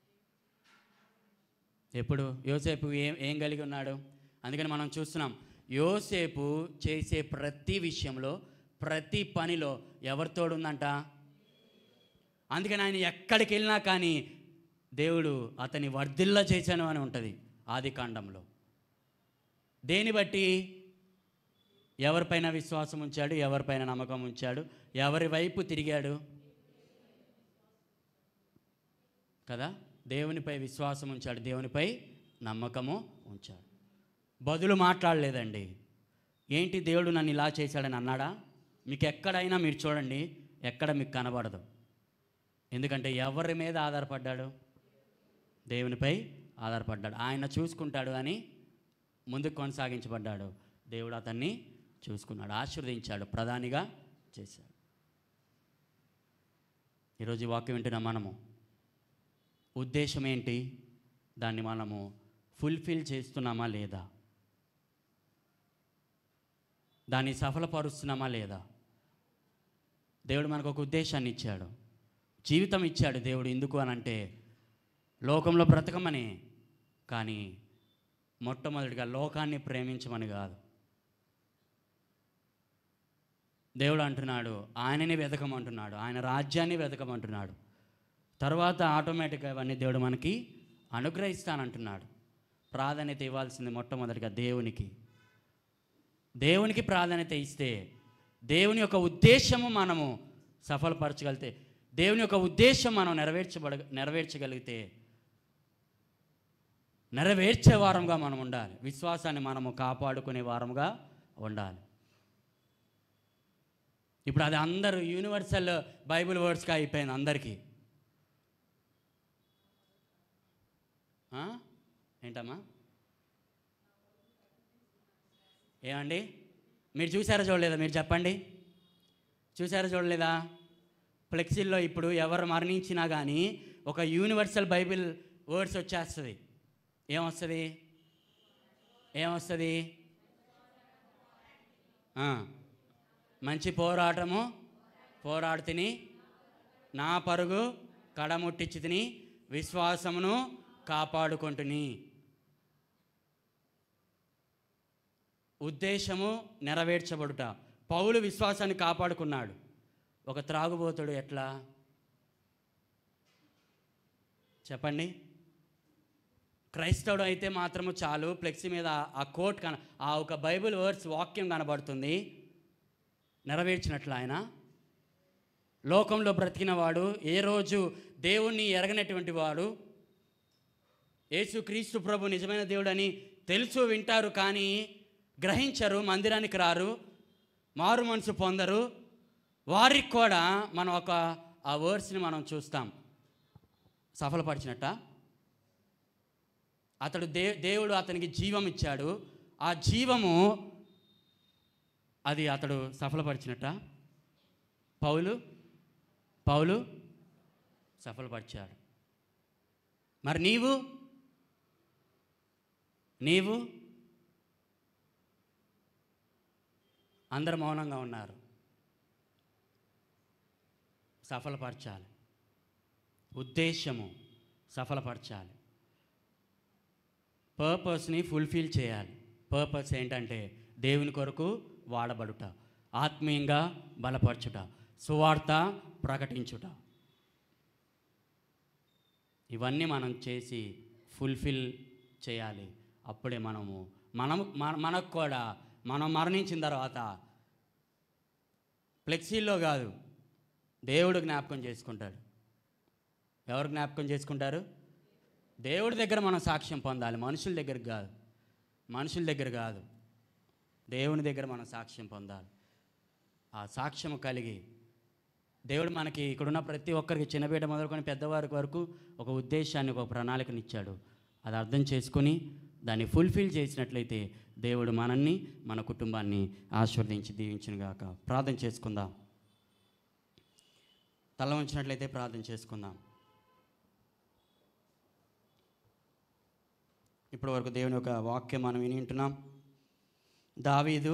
Speaker 5: ఎప్పుడు యోసేపు ఏం ఏం కలిగి ఉన్నాడు అందుకని మనం చూస్తున్నాం యోసేపు చేసే ప్రతి విషయంలో ప్రతి పనిలో ఎవరితోడు ఉందంట అందుకని ఆయన ఎక్కడికి వెళ్ళినా కానీ దేవుడు అతని వర్ధిల్ల చేశాను అని ఉంటుంది ఆది కాండంలో దేని బట్టి ఎవరిపైన విశ్వాసం ఉంచాడు ఎవరిపైన నమ్మకం ఉంచాడు ఎవరి వైపు తిరిగాడు కదా దేవునిపై విశ్వాసం ఉంచాడు దేవునిపై నమ్మకము ఉంచాడు బదులు మాట్లాడలేదండి ఏంటి దేవుడు నన్ను ఇలా చేశాడని అన్నాడా మీకు ఎక్కడైనా మీరు చూడండి ఎక్కడ మీకు కనబడదు ఎందుకంటే ఎవరి మీద ఆధారపడ్డాడు దేవునిపై ఆధారపడ్డాడు ఆయన చూసుకుంటాడు అని ముందుకు కొనసాగించబడ్డాడు దేవుడు అతన్ని చూసుకున్నాడు ఆశీర్వదించాడు ప్రధానిగా చేశాడు ఈరోజు ఈ వాక్యం వింటున్న మనము ఉద్దేశం ఏంటి దాన్ని మనము ఫుల్ఫిల్ చేస్తున్నామా లేదా దాన్ని సఫలపరుస్తున్నామా లేదా దేవుడు మనకు ఒక ఉద్దేశాన్ని ఇచ్చాడు జీవితం ఇచ్చాడు దేవుడు ఎందుకు అని అంటే లోకంలో బ్రతకమని కానీ మొట్టమొదటిగా లోకాన్ని ప్రేమించమని కాదు దేవుడు అంటున్నాడు ఆయనని వెతకమంటున్నాడు ఆయన రాజ్యాన్ని వెతకమంటున్నాడు తర్వాత ఆటోమేటిక్గా ఇవన్నీ దేవుడు మనకి అనుగ్రహిస్తానంటున్నాడు ప్రాధాన్యత ఇవ్వాల్సింది మొట్టమొదటిగా దేవునికి దేవునికి ప్రాధాన్యత ఇస్తే దేవుని యొక్క ఉద్దేశము మనము సఫలపరచగలిగితే దేవుని యొక్క ఉద్దేశం మనం నెరవేర్చబడ నెరవేర్చగలిగితే నెరవేర్చే వారంగా మనం ఉండాలి విశ్వాసాన్ని మనము కాపాడుకునే వారంగా ఉండాలి ఇప్పుడు అది అందరూ యూనివర్సల్ బైబిల్ వర్డ్స్గా అయిపోయింది అందరికీ ఆ? ఏంటమ్మా ఏమండి మీరు చూసారా చూడలేదా మీరు చెప్పండి చూసారా చూడలేదా ఫ్లెక్సీల్లో ఇప్పుడు ఎవరు మరణించినా కానీ ఒక యూనివర్సల్ బైబిల్ వర్డ్స్ వచ్చేస్తుంది ఏమొస్తుంది ఏమొస్తుంది ఆ, మంచి పోరాటము పోరాడుతిని నా పరుగు కడముట్టించి తిని విశ్వాసమును కాపాడుకుంటుని ఉద్దేశము నెరవేర్చబడుట పౌలు విశ్వాసాన్ని కాపాడుకున్నాడు ఒక త్రాగుబోతుడు ఎట్లా చెప్పండి క్రైస్తవుడు అయితే మాత్రము చాలు ఫ్లెక్సీ మీద ఆ- ఆ కోట్ కన ఆ ఒక బైబిల్ వర్డ్స్ వాక్యం కనబడుతుంది నెరవేర్చినట్లు ఆయన లోకంలో బ్రతికిన వాడు ఏ రోజు దేవుణ్ణి ఎరగనటువంటి వాడు యేసు క్రీస్తు ప్రభు నిజమైన దేవుడని తెలుసు వింటారు కానీ గ్రహించరు మందిరానికి రారు మారు మనసు పొందరు వారికి కూడా మనం ఒక ఆ వర్డ్స్ని మనం చూస్తాం సఫలపరిచినట్ట అతడు దే దేవుడు అతనికి జీవం ఇచ్చాడు ఆ జీవము అది అతడు సఫలపరిచినట్ట పౌలు పౌలు సఫలపరిచాడు మరి నీవు నీవు అందరు మౌనంగా ఉన్నారు సఫలపరచాలి ఉద్దేశము సఫలపరచాలి పర్పస్ని ఫుల్ఫిల్ చేయాలి పర్పస్ ఏంటంటే దేవుని కొరకు వాడబడుట ఆత్మీయంగా బలపరచుట సువార్త ప్రకటించుట ఇవన్నీ మనం చేసి ఫుల్ఫిల్ చేయాలి అప్పుడే మనము మనము మన మనకు కూడా మనం మరణించిన తర్వాత ఫ్లెక్సీల్లో కాదు దేవుడు జ్ఞాపకం చేసుకుంటాడు ఎవరు జ్ఞాపకం చేసుకుంటారు దేవుడి దగ్గర మనం సాక్ష్యం పొందాలి మనుషుల దగ్గర కాదు మనుషుల దగ్గర కాదు దేవుని దగ్గర మనం సాక్ష్యం పొందాలి ఆ సాక్ష్యం కలిగి దేవుడు మనకి ఇక్కడున్న ప్రతి ఒక్కరికి చిన్నబిడ్డ మొదలుకొని పెద్దవారికి వరకు ఒక ఉద్దేశాన్ని ఒక ప్రణాళికని ఇచ్చాడు అది అర్థం చేసుకుని దాన్ని ఫుల్ఫిల్ చేసినట్లయితే దేవుడు మనల్ని మన కుటుంబాన్ని ఆశీర్వదించి దీవించునుగాక ప్రార్థన చేసుకుందాం తల ఉంచినట్లయితే ప్రార్థన చేసుకుందాం ఇప్పటి వరకు దేవుని యొక్క వాక్యం మనం విని ఉంటున్నాం దావీదు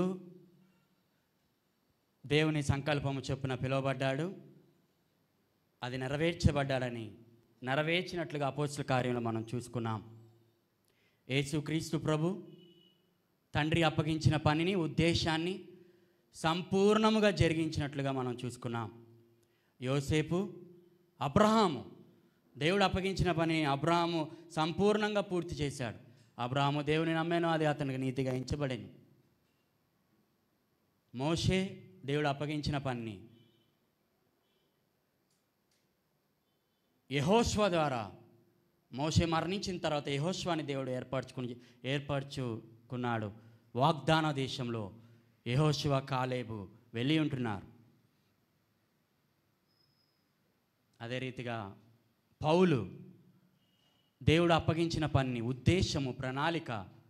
Speaker 5: దేవుని సంకల్పము చొప్పున పిలువబడ్డాడు అది నెరవేర్చబడ్డాడని నెరవేర్చినట్లుగా అపోస్తుల కార్యంలో మనం చూసుకున్నాం యేసుక్రీస్తు ప్రభు తండ్రి అప్పగించిన పనిని ఉద్దేశాన్ని సంపూర్ణముగా జరిగించినట్లుగా మనం చూసుకున్నాం యోసేపు అబ్రహాము దేవుడు అప్పగించిన పని అబ్రహాము సంపూర్ణంగా పూర్తి చేశాడు అబ్రహాము దేవుని నమ్మాను అది అతనికి నీతిగా ఎంచబడింది మోషే దేవుడు అప్పగించిన పని యహోష్వ ద్వారా మోషే మరణించిన తర్వాత యహోష్వాని దేవుడు ఏర్పరచుకుని ఏర్పరచుకున్నాడు వాగ్దాన దేశంలో యహోశివ కాలేబు వెళ్ళి ఉంటున్నారు అదే రీతిగా పౌలు దేవుడు అప్పగించిన పని ఉద్దేశము ప్రణాళిక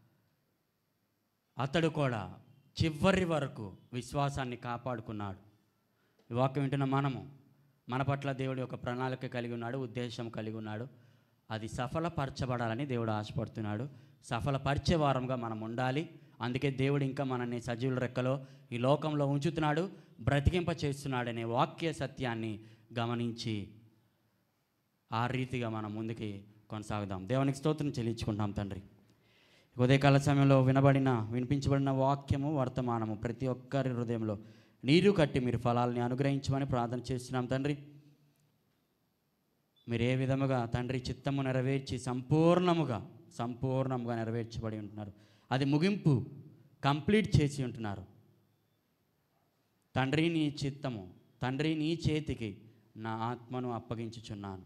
Speaker 5: అతడు కూడా చివరి వరకు విశ్వాసాన్ని కాపాడుకున్నాడు ఈ వాక్యం వింటున్న మనము మన పట్ల దేవుడి యొక్క ప్రణాళిక కలిగి ఉన్నాడు ఉద్దేశం కలిగి ఉన్నాడు అది సఫలపరచబడాలని దేవుడు ఆశపడుతున్నాడు సఫలపరిచే వారంగా మనం ఉండాలి అందుకే దేవుడు ఇంకా మనల్ని సజీవుల రెక్కలో ఈ లోకంలో ఉంచుతున్నాడు బ్రతికింప చేస్తున్నాడనే వాక్య సత్యాన్ని గమనించి ఆ రీతిగా మనం ముందుకి కొనసాగుదాం దేవునికి స్తోత్రం చెల్లించుకుంటాం తండ్రి ఉదయకాల సమయంలో వినబడిన వినిపించబడిన వాక్యము వర్తమానము ప్రతి ఒక్కరి హృదయంలో నీరు కట్టి మీరు ఫలాల్ని అనుగ్రహించమని ప్రార్థన చేస్తున్నాం తండ్రి మీరు ఏ విధముగా తండ్రి చిత్తము నెరవేర్చి సంపూర్ణముగా సంపూర్ణముగా నెరవేర్చబడి ఉంటున్నారు అది ముగింపు కంప్లీట్ చేసి ఉంటున్నారు తండ్రి నీ చిత్తము తండ్రి నీ చేతికి నా ఆత్మను అప్పగించుచున్నాను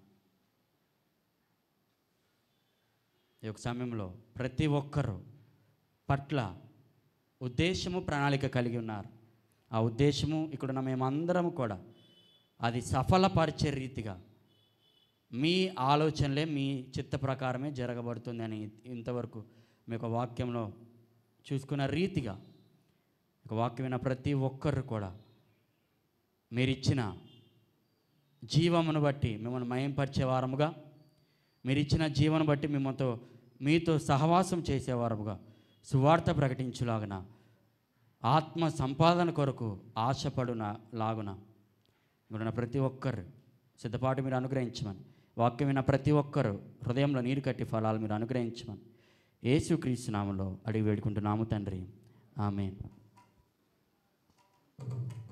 Speaker 5: ఈ యొక్క సమయంలో ప్రతి ఒక్కరూ పట్ల ఉద్దేశము ప్రణాళిక కలిగి ఉన్నారు ఆ ఉద్దేశము ఇక్కడున్న మేమందరం కూడా అది సఫలపరిచే రీతిగా మీ ఆలోచనలే మీ చిత్త ప్రకారమే జరగబడుతుంది అని ఇంతవరకు మీ యొక్క వాక్యంలో చూసుకున్న రీతిగా ఒక వాక్యం విన్న ప్రతి ఒక్కరు కూడా మీరిచ్చిన జీవమును బట్టి మిమ్మల్ని మయంపరిచే వారముగా మీరు ఇచ్చిన జీవనం బట్టి మిమ్మల్తో మీతో సహవాసం చేసేవారముగా సువార్త ప్రకటించులాగున ఆత్మ సంపాదన కొరకు ఆశపడున లాగున ఇక్కడ ప్రతి ఒక్కరు సిద్ధపాటు మీరు అనుగ్రహించమని వాక్యం విన్న ప్రతి ఒక్కరు హృదయంలో నీరు కట్టి ఫలాలు మీరు అనుగ్రహించమని యేసుక్రీస్తు నామంలో అడిగి వేడుకుంటున్నాము తండ్రి ఆమె